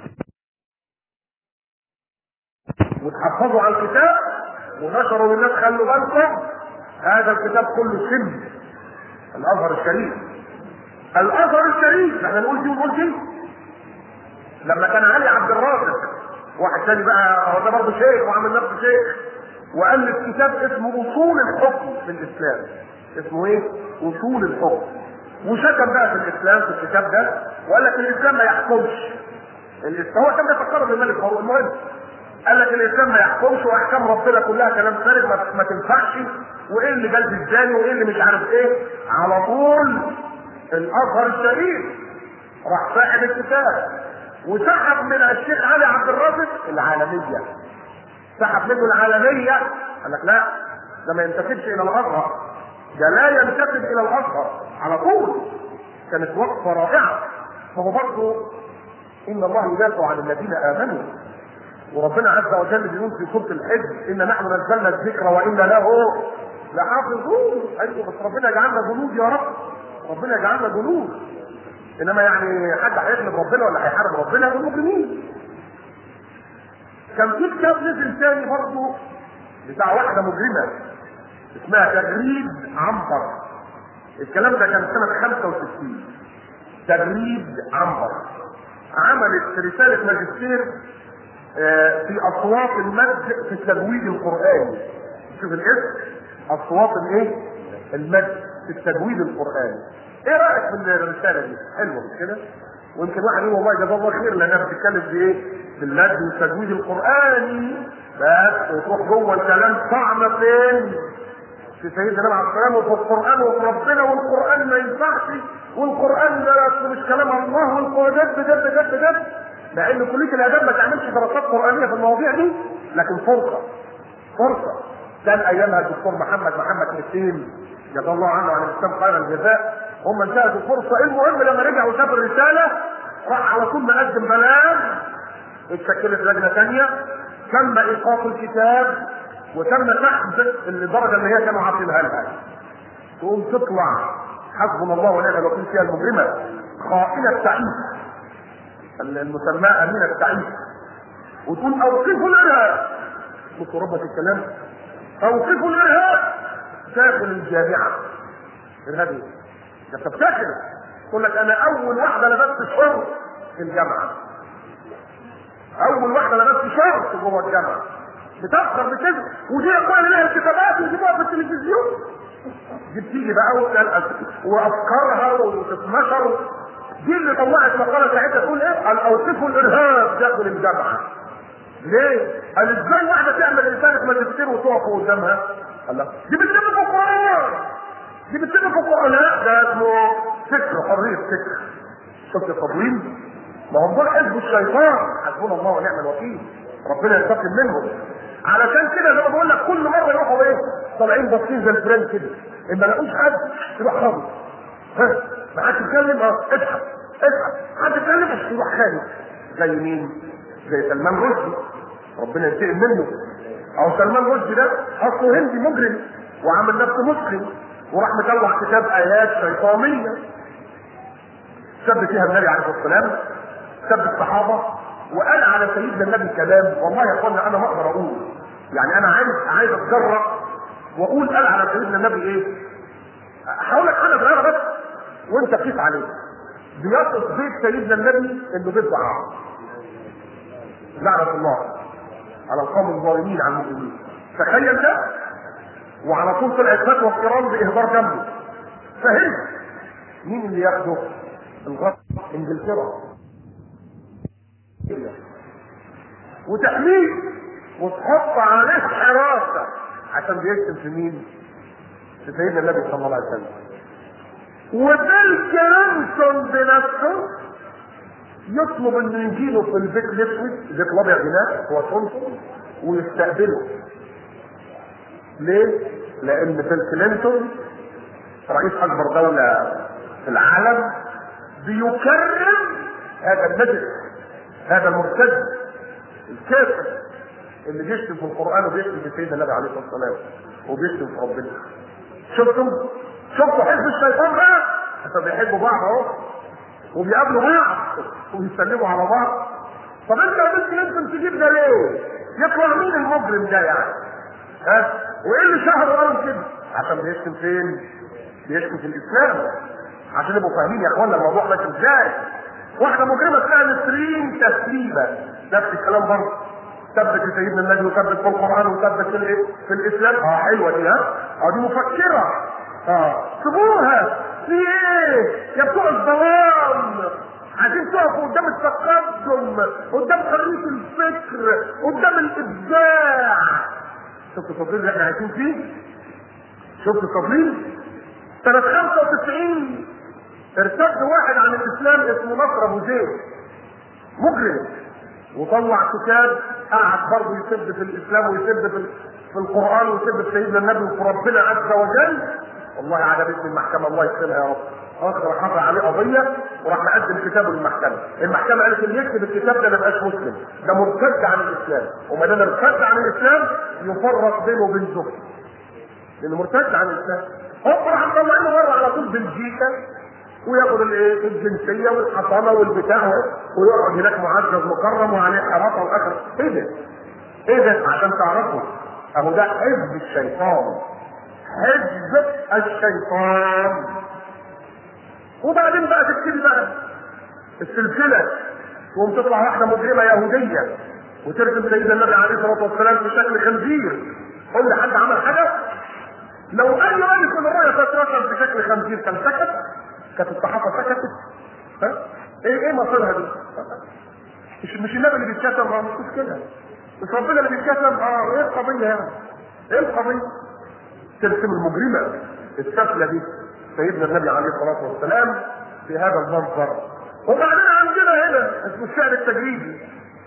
وتحفظوا على الكتاب ونشروا للناس خلوا بالكم هذا الكتاب كله سم الازهر الشريف الازهر الشريف احنا نقول دي ونقول دي لما كان علي عبد الرازق واحد تاني بقى هو ده برضه شيخ وعامل نفسه شيخ والف كتاب اسمه اصول الحكم في الاسلام اسمه ايه؟ اصول الحكم وشتم بقى في الاسلام في الكتاب ده وقال لك الاسلام ما يحكمش الاسلام هو كان بيفكر بالملك هو المهم قال لك الاسلام ما يحكمش واحكام ربنا كلها كلام فارغ ما, ما تنفعش وايه اللي جلد الزاني وايه اللي مش عارف ايه على طول الازهر الشريف راح صاحب الكتاب وسحب من الشيخ علي عبد الرازق العالميه سحب منه العالميه قال لك لا ده ما ينتسبش الى الازهر ده لا ينتسب الى الازهر على طول كانت وقفه رائعه فهو برضه ان الله يدافع عن الذين امنوا وربنا عز وجل بيقول في سوره الحج ان نحن نزلنا الذكر وانا له لحافظون ايوه بس ربنا يجعلنا جنود يا رب ربنا يجعلنا جنود انما يعني حد هيغلب ربنا ولا هيحارب ربنا المجرمين كان في كتاب نزل تاني برضه بتاع واحده مجرمه اسمها تجريد عنبر الكلام ده كان سنه 65 تجريد عنبر عملت رساله ماجستير في اصوات المد في التجويد القراني شوف الاسم اصوات الايه المد في التجويد القراني ايه رايك في الرساله دي حلوه مش كده ويمكن واحد يقول والله جزاه الله خير لانها بتتكلم في ايه في المد والتجويد القراني بس وتروح جوه الكلام طعم فين في سيدنا النبي عليه السلام وفي القران وفي ربنا والقران ما ينفعش والقران ده مش كلام الله والقران دب دب دب دب مع ان كليه الاداب ما تعملش دراسات قرانيه في المواضيع دي لكن فرصه فرصه كان ايامها الدكتور محمد محمد حسين جزاه الله عنه عن الاسلام خير الجزاء هم انتهت الفرصه المهم لما رجع وشاف الرساله راح على طول مقدم بلاغ اتشكلت لجنه ثانيه تم ايقاف الكتاب وتم سحب الدرجه اللي هي كانوا عاطينها لها تقوم تطلع حسبنا الله ونعم الوكيل فيها المجرمه خائنه تعيس المسماه امينه التعيس وتقول اوقفوا الارهاب بص ربة الكلام اوقفوا الارهاب داخل الجامعه ارهابي ده بتفتكر تقول لك انا اول واحده لبست شرط في الجامعه اول واحده لبست شرط جوه الجامعه بتفخر بكده ودي اقوال لها الكتابات ويجيبوها في التلفزيون دي بتيجي بقى وافكارها وتتنشر دي اللي طلعت مقاله ساعتها تقول ايه؟ قال اوقفوا الارهاب داخل الجامعه. ليه؟ قال ازاي واحده تعمل رساله ماجستير وتقف قدامها؟ قال لا دي بتتم في القران دي بتتم في القران لا ده اسمه فكر حريه فكر. شفت التضليل؟ ما هم دول حزب الشيطان حسبنا الله ونعم الوكيل ربنا ينتقم منهم علشان كده زي ما بقول لك كل مره يروحوا ايه؟ طالعين باصين زي الفران كده اما لاقوش حد يروح خالص ها ما حدش يتكلم اه اضحك اضحك حد يتكلم بس يروح خالد زي مين؟ زي سلمان رشدي ربنا ينتقم منه او سلمان رشدي ده اصله هندي مجرم وعمل نفسه مسلم وراح مطلع كتاب ايات شيطانيه سب فيها النبي عليه الصلاه والسلام سب الصحابه وقال على سيدنا النبي كلام والله يا اخوانا انا ما اقدر اقول يعني انا عايز عايز اتجرأ واقول قال على سيدنا النبي ايه؟ هقول لك حاجه صغيره بس وانت قيس عليه بيصف بيت سيدنا النبي انه بيت ضعاف لعنة الله على القوم الظالمين على المؤمنين تخيل ده وعلى طول طلعت فتوى الكرام باهدار جنبه فهم مين اللي ياخده؟ الغرب انجلترا وتحميه وتحط عليه حراسه عشان بيكتب في مين؟ في سيدنا النبي صلى الله عليه وسلم وبيل كلينتون بنفسه يطلب انه يجيله في البيت الاسود البيت الابيض هناك هو تونسون ويستقبله ليه؟ لان بيل كلينتون رئيس اكبر دولة في العالم بيكرم هذا النجس هذا المرتد الكافر اللي بيشتم في القران وبيشتم في سيدنا النبي عليه الصلاه والسلام وبيشتم في ربنا شفتم شفتوا حزب الشيطان بقى بيحبوا بعض اهو وبيقابلوا بعض وبيسلموا على بعض طب انت يا بنت انتم تجيبنا ليه؟ يطلع مين المجرم ده يعني؟ ها؟ وايه اللي شهر ورا كده؟ عشان بيشتم فين؟ بيشتم في الاسلام عشان يبقوا فاهمين يا اخوانا الموضوع ماشي ازاي؟ واحده مجرمه اسمها نسرين تسليمه نفس الكلام برضه ثبت سيدنا النبي وثبت في القران وثبت في الايه؟ في الاسلام اه حلوه دي ها؟ اه دي مفكره اه سيبوها في ايه؟ يا بتوع الظلام عايزين تقفوا قدام التقدم قدام حريه الفكر قدام الابداع شفتوا التضليل اللي احنا عايشين فيه؟ شفتوا التضليل؟ سنة 95 ارتد واحد عن الاسلام اسمه نصر ابو زيد مجرم وطلع كتاب قعد برضه يسب في الاسلام ويسب في, في القران ويسب في سيدنا النبي وفي ربنا عز وجل والله عجبتني المحكمه الله يكرمها يا رب اخر حصل عليه قضيه وراح مقدم كتابه للمحكمه، المحكمه قالت اللي يكتب الكتاب ده ما يبقاش مسلم، ده مرتد عن الاسلام، وما دام ارتد عن الاسلام يفرق بينه وبين زوجته. لانه مرتد عن الاسلام. هوب راح مطلعينه بره على طول بلجيكا وياخد الايه الجنسيه والحصانه والبتاع ويقعد هناك معزز مكرم وعليه حراسه واخر ايه ده؟ ايه ده عشان تعرفوا اهو ده حزب الشيطان حزب الشيطان وبعدين بقى تبتدي بقى السلسله تقوم تطلع واحده مجرمه يهوديه وترسم سيدنا النبي عليه الصلاه والسلام في شكل خنزير قول لي حد عمل حاجه؟ لو اي راجل كل الرؤيا تترسم في شكل خنزير كان سكت كانت الصحافه سكتت ها؟ ايه ايه مصيرها دي؟ مش مش النبي اللي بيتكتم اه مش كده مش ربنا اللي بيتكتم اه ايه القضيه يعني؟ ايه القضيه؟ ترسم المجرمه السفله دي سيدنا النبي عليه الصلاه والسلام في هذا المنظر وبعدين عندنا هنا اسمه الشعر التجريدي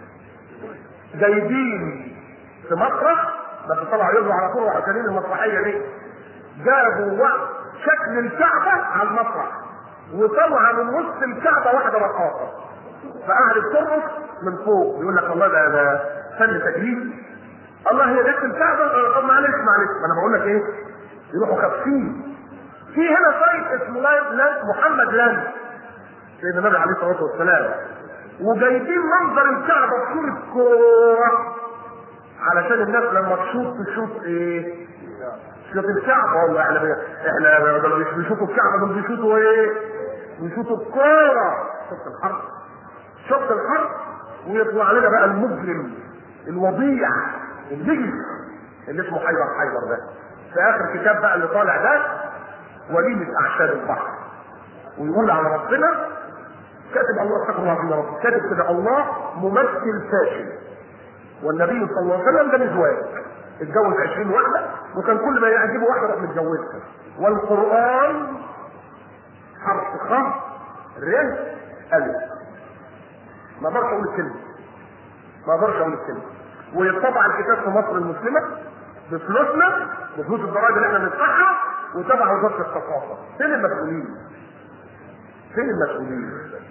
جايبين في مسرح بس طلع يرجع على طول عشان المسرحيه دي جابوا وقت شكل الكعبه على المسرح وطلع من وسط الكعبه واحده رقاصه فقعدت ترقص من فوق يقول لك الله ده ده فن تجريدي الله هي داخل الكعبه طب معلش معلش ما انا بقول لك ايه يروحوا خافين في هنا سايت اسمه لاند محمد لاند سيدنا النبي عليه الصلاه والسلام وجايبين منظر الكعبه بصوره كوره علشان الناس لما تشوف تشوف ايه؟ شوف الكعبه والله احنا احنا دول مش بيشوفوا الكعبه دول بيشوفوا ايه؟ بيشوفوا الكوره شفت الحرب شفت الحرب ويطلع لنا بقى المجرم الوضيع النجس اللي اسمه حيدر حيدر ده في اخر كتاب بقى اللي طالع ده وليمة اعشاب البحر ويقول على ربنا كاتب الله استغفر الله يا رب كاتب كده الله ممثل فاشل والنبي صلى الله عليه وسلم ده مزواج اتجوز 20 واحده وكان كل ما يعجبه واحده راح متجوزها والقران حرف خ ر الف ما اقدرش اقول الكلمه ما اقدرش اقول الكلمه ويطبع الكتاب في مصر المسلمه بفلوسنا بفلوس الضرائب اللي احنا بندفعها وتبع وزاره الثقافه فين المسؤولين؟ فين المسؤولين؟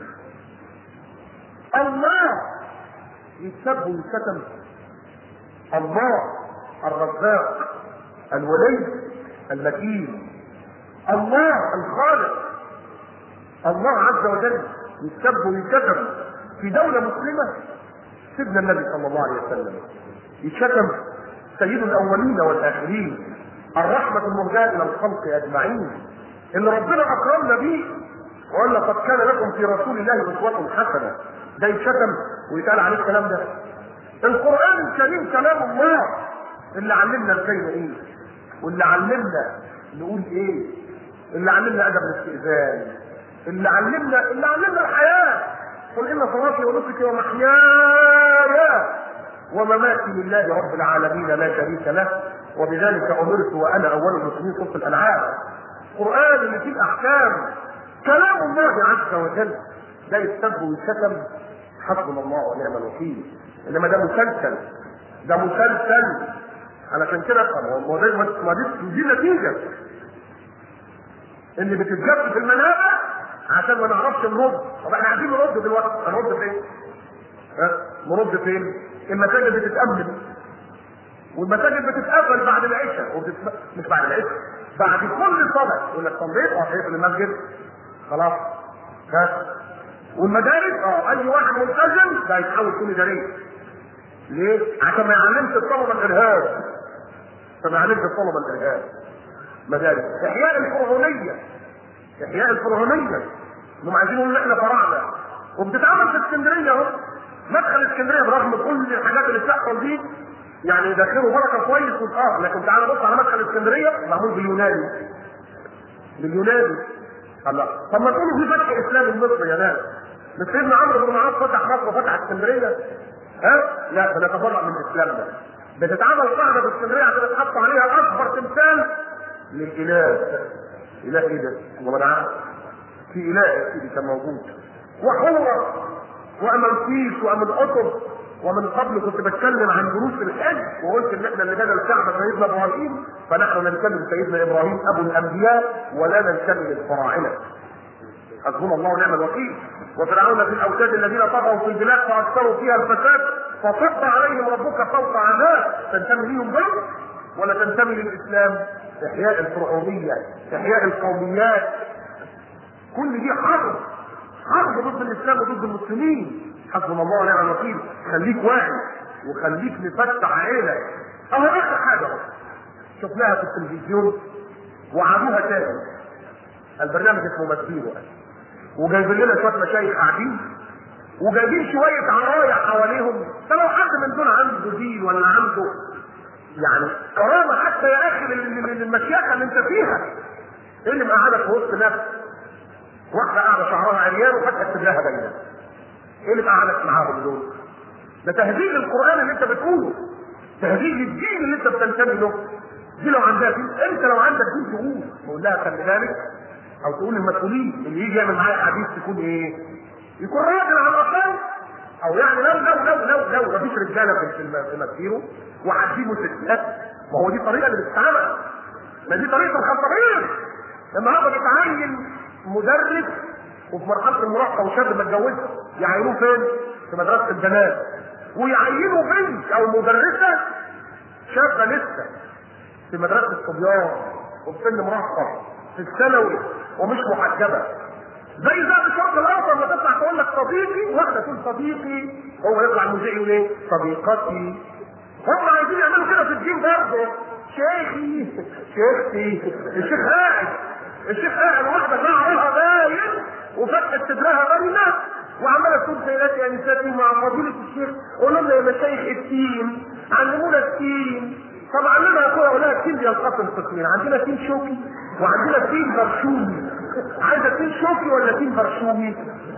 الله يتسب ويتكتم الله الرزاق الولي المتين الله الخالق الله عز وجل يتسب ويتكتم في دولة مسلمة سيدنا النبي صلى الله عليه وسلم يتشتم سيد الأولين والآخرين الرحمة المهداة إلى الخلق أجمعين اللي ربنا أكرمنا بيه وقال لقد كان لكم في رسول الله أسوة حسنة ده يتشتم ويتقال عليه الكلام ده القرآن الكريم كلام الله اللي علمنا الكلمة ايه واللي علمنا نقول ايه اللي علمنا ادب الاستئذان اللي علمنا اللي علمنا الحياة قل ان صلاتي ونسكي ومحياي ومماتي لله رب العالمين لا شريك له وبذلك امرت وانا اول المسلمين سوره الانعام القران اللي فيه الاحكام كلام الله عز وجل ده يستب ويتكتم حسبنا الله ونعم الوكيل انما ده مسلسل ده مسلسل علشان كده ما ده ما دي, دي نتيجه اللي بتتجاب في المنابع عشان ما نعرفش نرد طب احنا عايزين نرد دلوقتي هنرد فين؟ ها نرد فين؟ المساجد بتتأمن والمساجد بتتقفل بعد العشاء وبتتم... مش بعد العشاء بعد كل صلاه يقول لك صليت اه في المسجد خلاص ها والمدارس اه اي واحد ملتزم ده هيتحول كل اداريه ليه؟ عشان ما يعلمش الطلبه الارهاب عشان ما يعلمش الطلبه الارهاب مدارس احياء الفرعونيه احياء الفرعونيه انهم عايزين يقولوا ان احنا فراعنه وبتتعمل في اسكندريه اهو مدخل اسكندريه برغم كل الحاجات اللي بتحصل دي يعني داخله بركه كويس اه لكن تعال بص على مدخل اسكندريه معمول باليوناني باليوناني الله طب ما تقولوا في فتح اسلامي مصر يا ناس مش سيدنا عمرو بن العاص فتح مصر وفتح اسكندريه ها؟ لا بنتبرع من الاسلام ده بتتعمل قاعده في اسكندريه عشان تحط عليها اكبر تمثال للاله اله ايه ده؟ هو انا عارف في اله يا سيدي كان موجود وحوره وامنتيس وامن قطب ومن قبل كنت بتكلم عن دروس الحج وقلت ان احنا اللي بنى الكعبه سيدنا ابراهيم فنحن ننتمي لسيدنا ابراهيم ابو الانبياء ولا ننتمي للفراعنه. حسبنا الله ونعم الوكيل وفرعون في الاوتاد الذين طغوا في البلاد فاكثروا فيها الفساد فصب عليهم ربك فوق عذاب تنتمي ليهم بر ولا تنتمي للاسلام؟ احياء الفرعونيه، احياء القوميات كل دي حرب حرب ضد الاسلام وضد المسلمين حسبنا الله ونعم الوكيل خليك واعي وخليك مفتح عينك اهو اخر حاجه بقى. شفناها في التلفزيون وعادوها تاني البرنامج اسمه مسيره وجايبين لنا شويه مشايخ قاعدين وجايبين شويه عرايا حواليهم فلو حد من دول عنده دين ولا عنده يعني كرامه حتى يا اخي للمشيخه اللي انت فيها ايه اللي مقعدك في وسط نفسك واحده قاعده شعرها عريان وفتحت رجلها باينه ايه اللي قعدك معاهم دول؟ ده تهديد القران اللي انت بتقوله تهديد الدين اللي انت بتنتمي له دي لو عندها دين انت لو عندك دين تقول بقول لها خلي بالك او تقول للمسؤولين اللي يجي يعمل معايا حديث تكون ايه؟ يكون راجل على الاقل او يعني لو لو لو لو لو مفيش رجاله في في مسيره وهتجيبوا ستات ما هو دي الطريقه اللي بتتعمل ما دي طريقه الخطابين النهارده بتعين مدرس وفي مرحله المراهقه وشاب ما اتجوزش يعينوه فين؟ في مدرسه البنات ويعينوا بنت او مدرسه شابه لسه في مدرسه الصبيان وفي سن مراهقه في الثانوي ومش محجبه زي ذات الشرق الاوسط لما تطلع تقول لك صديقي واحده تقول صديقي هو يطلع المذيع يقول ايه؟ صديقتي هم عايزين يعملوا كده في الدين برضه شيخي شيختي الشيخ قاعد الشيخ قاعد واحده شعرها باين وفتحت صدرها باينه وعماله تقول سيداتي يا نساتي مع فضيله الشيخ قول لنا يا مشايخ التين علمونا التين طب علمنا يا اخويا ولا التين بينقسم قسمين عندنا تين شوكي وعندنا تين برشومي عايزه تين شوكي ولا تين برشومي؟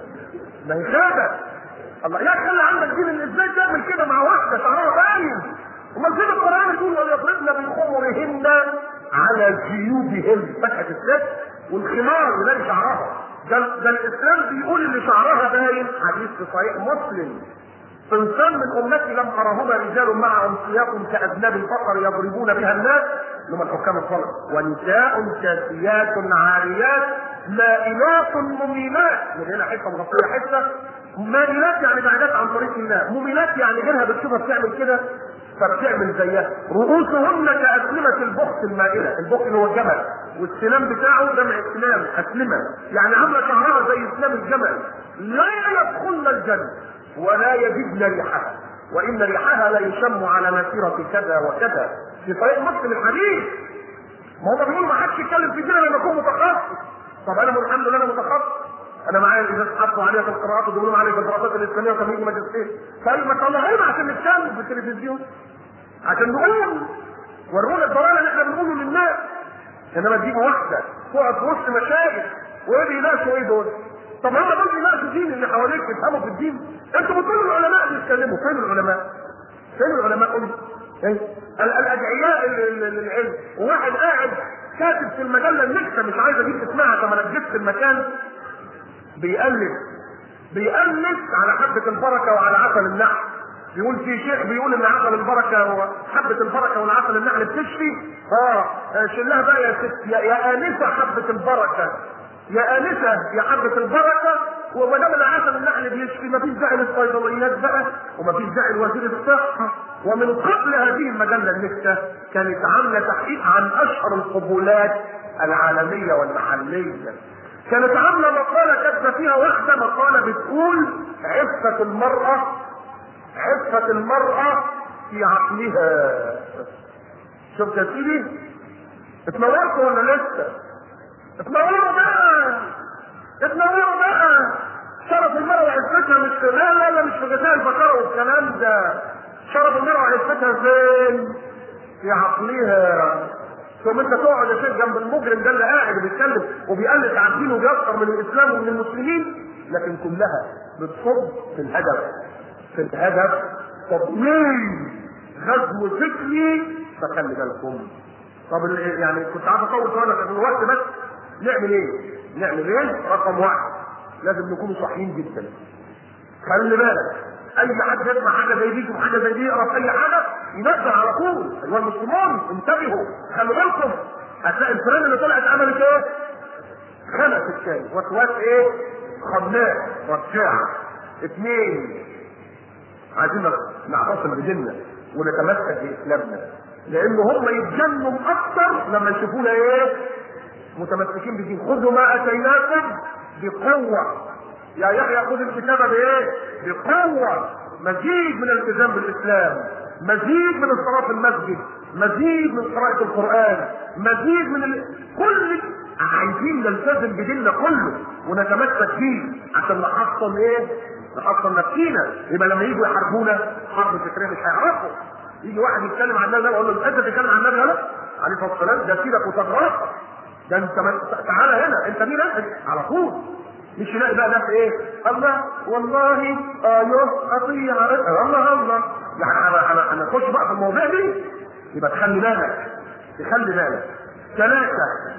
ما هي خابه الله يا خلي عندك دين ازاي تعمل كده مع واحده شعرها باين امال فين القران يقول ويضربن بخمرهن على جيوبهن فتحه الست والخمار يلاقي شعرها ده, ده الاسلام بيقول ان شعرها باين حديث في صحيح مسلم صنفان من امتي لم ارهما رجال معهم سياق كاذناب البقر يضربون بها الناس لما الحكام الصلاه ونساء كاسيات عاريات مائلات مميلات من هنا حته مغطيه حته مائلات يعني بعدات عن طريق الله مميلات يعني غيرها بتشوفها بتعمل كده فبتعمل زيها رؤوسهن كأسلمة البخت المائلة البخت اللي هو الجمل والسنام بتاعه جمع سنام أسلمة يعني عاملة شعرها زي سنام الجمل لا يدخلن الجنة ولا يجدن ريحها وإن ريحها لا يشم على مسيرة كذا وكذا في طريق مسلم الحديث ما هو بيقول ما حدش يتكلم في كده لما يكون متخصص طب انا الحمد لله انا متخصص انا معايا الاجازه حطوا عليها في القراءات وبيقولوا معايا في الدراسات الاسلاميه وكان يجي ماجستير طيب ما طلعونا عشان نتكلم في التلفزيون عشان نقول ورونا الضلال اللي احنا بنقوله للناس انما تجيبوا واحده تقعد في وسط مشايخ وايه بيناقشوا ايه دول؟ طب هم دول بيناقشوا الدين اللي حواليك بيفهموا في الدين انتوا بتقولوا العلماء بيتكلموا فين العلماء؟ فين العلماء قولوا ايه؟ الادعياء للعلم وواحد قاعد كاتب في المجله النكته مش عايز اجيب اسمها كما نجدت في المكان بيقلد بيقلد على حبة البركة وعلى عسل النحل بيقول في شيخ بيقول ان عسل البركة وحبة البركة والعسل النحل بتشفي اه شلها بقى يا ست يا, يا آنسة حبة البركة يا آنسة يا حبة البركة وما دام العسل النحل بيشفي مفيش داعي للصيدليات بقى ومفيش داعي لوزير الصحة ومن قبل هذه المجلة النكتة كانت عاملة تحقيق عن أشهر القبولات العالمية والمحلية كانت عاملة مقالة كاتبة فيها واحدة مقالة بتقول عفة المرأة عفة المرأة في عقلها شفت يا سيدي اتنورتوا ولا لسه اتنوروا بقى اتنوروا بقى شرف المرأة وعفتها مش في لا لا لا مش في غذاء البقرة والكلام ده شرف المرأة وعفتها فين؟ في عقلها ثم انت تقعد يا شيخ جنب المجرم ده اللي قاعد بيتكلم وبيقلد عن دينه وبيكثر من الاسلام ومن المسلمين لكن كلها بتصب في الهدف في الهدف تضمين غزو فكري فخلي بالكم طب ال- يعني كنت عايز اطول شويه في الوقت بس نعمل ايه؟ نعمل ايه؟ رقم واحد لازم نكون صحيين جدا خلي بالك اي حد يسمع حاجه زي دي حاجه زي دي يقرا في اي حاجه ينزل على طول ايها المسلمون انتبهوا خلوا بالكم هتلاقي الفيران اللي طلعت عملت ايه؟ خمس الثاني وسواس ايه؟ خناق رجاعه اثنين عايزين نعتصم بديننا ونتمسك باسلامنا لان هم يتجنوا اكتر لما يشوفونا ايه متمسكين بدين خذوا ما اتيناكم بقوه يا يحيى خذ الكتاب بايه بقوه مزيد من الالتزام بالاسلام مزيد من الصلاه في المسجد مزيد من قراءه القران مزيد من ال... كل عايزين نلتزم بديننا كله ونتمسك بيه عشان نحصل ايه نحصل نفسينا يبقى لما يجوا يحاربونا حرب فكريه مش هيعرفوا يجي واحد يتكلم عن النبي اقول له انت تتكلم عن النبي لا عليه الصلاه والسلام ده سيرك وتجربك ده انت من... تعالى هنا انت مين انت على طول مش يلاقي بقى ناس ايه الله والله ايوه اطيع الله الله يعني انا انا انا اخش بقى في المواضيع دي يبقى تخلي بالك تخلي بالك ثلاثه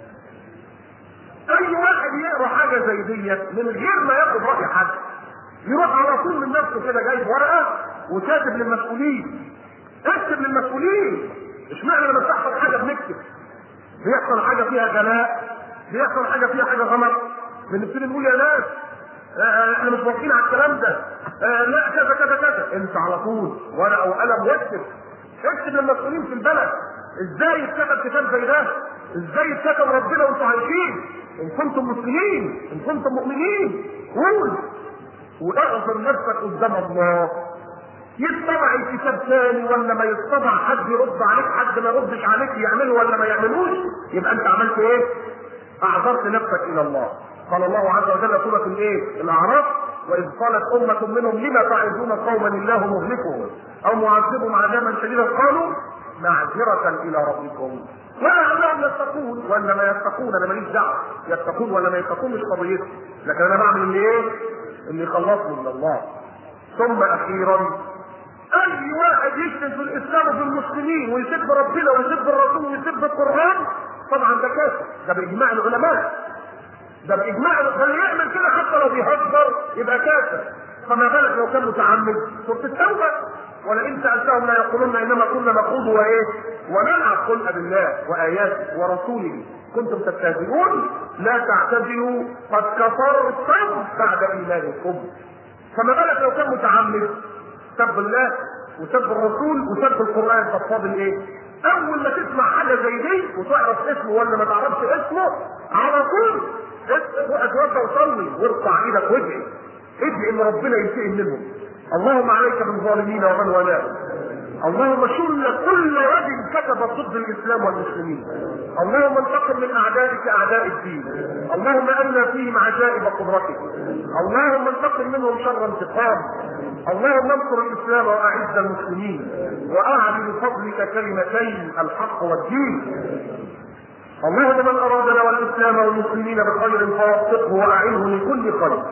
اي واحد يقرا حاجه زي ديت من غير ما ياخد راي حد يروح على طول من نفسه كده جايب ورقه وكاتب للمسؤولين اكتب للمسؤولين اشمعنى لما بتحصل حاجه بنكتب بيحصل حاجه فيها غلاء بيحصل حاجه فيها حاجه غلط بنبتدي نقول يا ناس آه احنا مش موافقين على الكلام ده آه لا كذا كذا كذا انت على طول ورقه وقلم واكتب اكتب للمسؤولين في البلد ازاي اتكتب كتاب زي ده ازاي اتكتب ربنا وانتم عايشين ان كنتم مسلمين ان كنتم مؤمنين قول واعذر نفسك قدام الله يطبع الكتاب تاني ولا ما يطبع حد يرد عليك حد ما يردش عليك يعمله ولا ما يعملوش يبقى انت عملت ايه؟ اعذرت نفسك الى الله قال الله عز وجل سورة الايه؟ الاعراف واذ قالت امة منهم لما تعظون قوما الله مهلكهم او معذبهم عذابا شديدا قالوا معذرة الى ربكم ولعلهم يتقون ولا ما يتقون انا ماليش دعوه يتقون ولا ما يتقون مش قضيتي لكن انا بعمل اللي ايه؟ اللي يخلصني من الله ثم اخيرا اي واحد يشتم في الاسلام وفي المسلمين ويسب ربنا ويسب الرسول ويسب القران طبعا ده كافر ده باجماع العلماء ده باجماع ده اللي يعمل كده حتى لو بيهزر يبقى كافر فما بالك لو كان متعمد سوره التوبه ولئن سالتهم لا يقولون انما كنا نخوض وايه ونلعب قل بالله واياته ورسوله كنتم تستهزئون لا تعتذروا قد كفرتم بعد ايمانكم فما بالك لو كان متعمد سب الله وسب الرسول وسب القران طب فاضل ايه؟ اول ما تسمع حاجه زي دي وتعرف اسمه ولا ما تعرفش اسمه على طول روح اتوضى وصلي وارفع ايدك وادعي ادعي ان ربنا ينتقم منهم اللهم عليك بالظالمين ومن والاهم اللهم شل كل رجل كتب ضد الاسلام والمسلمين اللهم انتقم من اعدائك اعداء الدين اللهم ارنا فيهم عجائب قدرتك اللهم انتقم منهم شر انتقام اللهم انصر الاسلام واعز المسلمين واعلي بفضلك كلمتين الحق والدين اللهم من ارادنا والاسلام والمسلمين بخير فوفقه واعنه لكل خير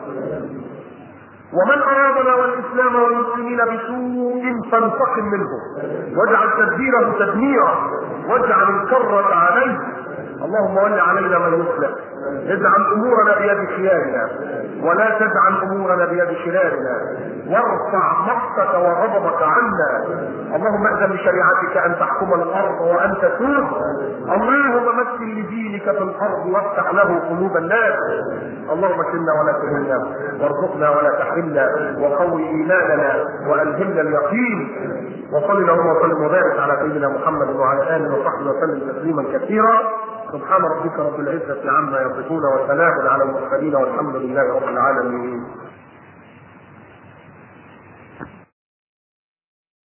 ومن ارادنا والاسلام والمسلمين بسوء فانتقم منه واجعل تدبيره تدميرا واجعل الكرة عليه اللهم ول علينا من يصلح اجعل امورنا بيد خيارنا ولا تجعل امورنا بيد شرارنا وارفع مقتك وغضبك عنا اللهم اذن بشريعتك ان تحكم الارض وان تسود اللهم مثل لدينك في الارض وافتح له قلوب الناس اللهم كلنا ولا تهنا وارزقنا ولا تحرمنا وقوي ايماننا والهمنا اليقين وصل اللهم وسلم وبارك على سيدنا محمد وعلى اله وصحبه وسلم تسليما كثيرا سبحان ربك رب العزه عما يصفون وسلام على المرسلين والحمد لله رب العالمين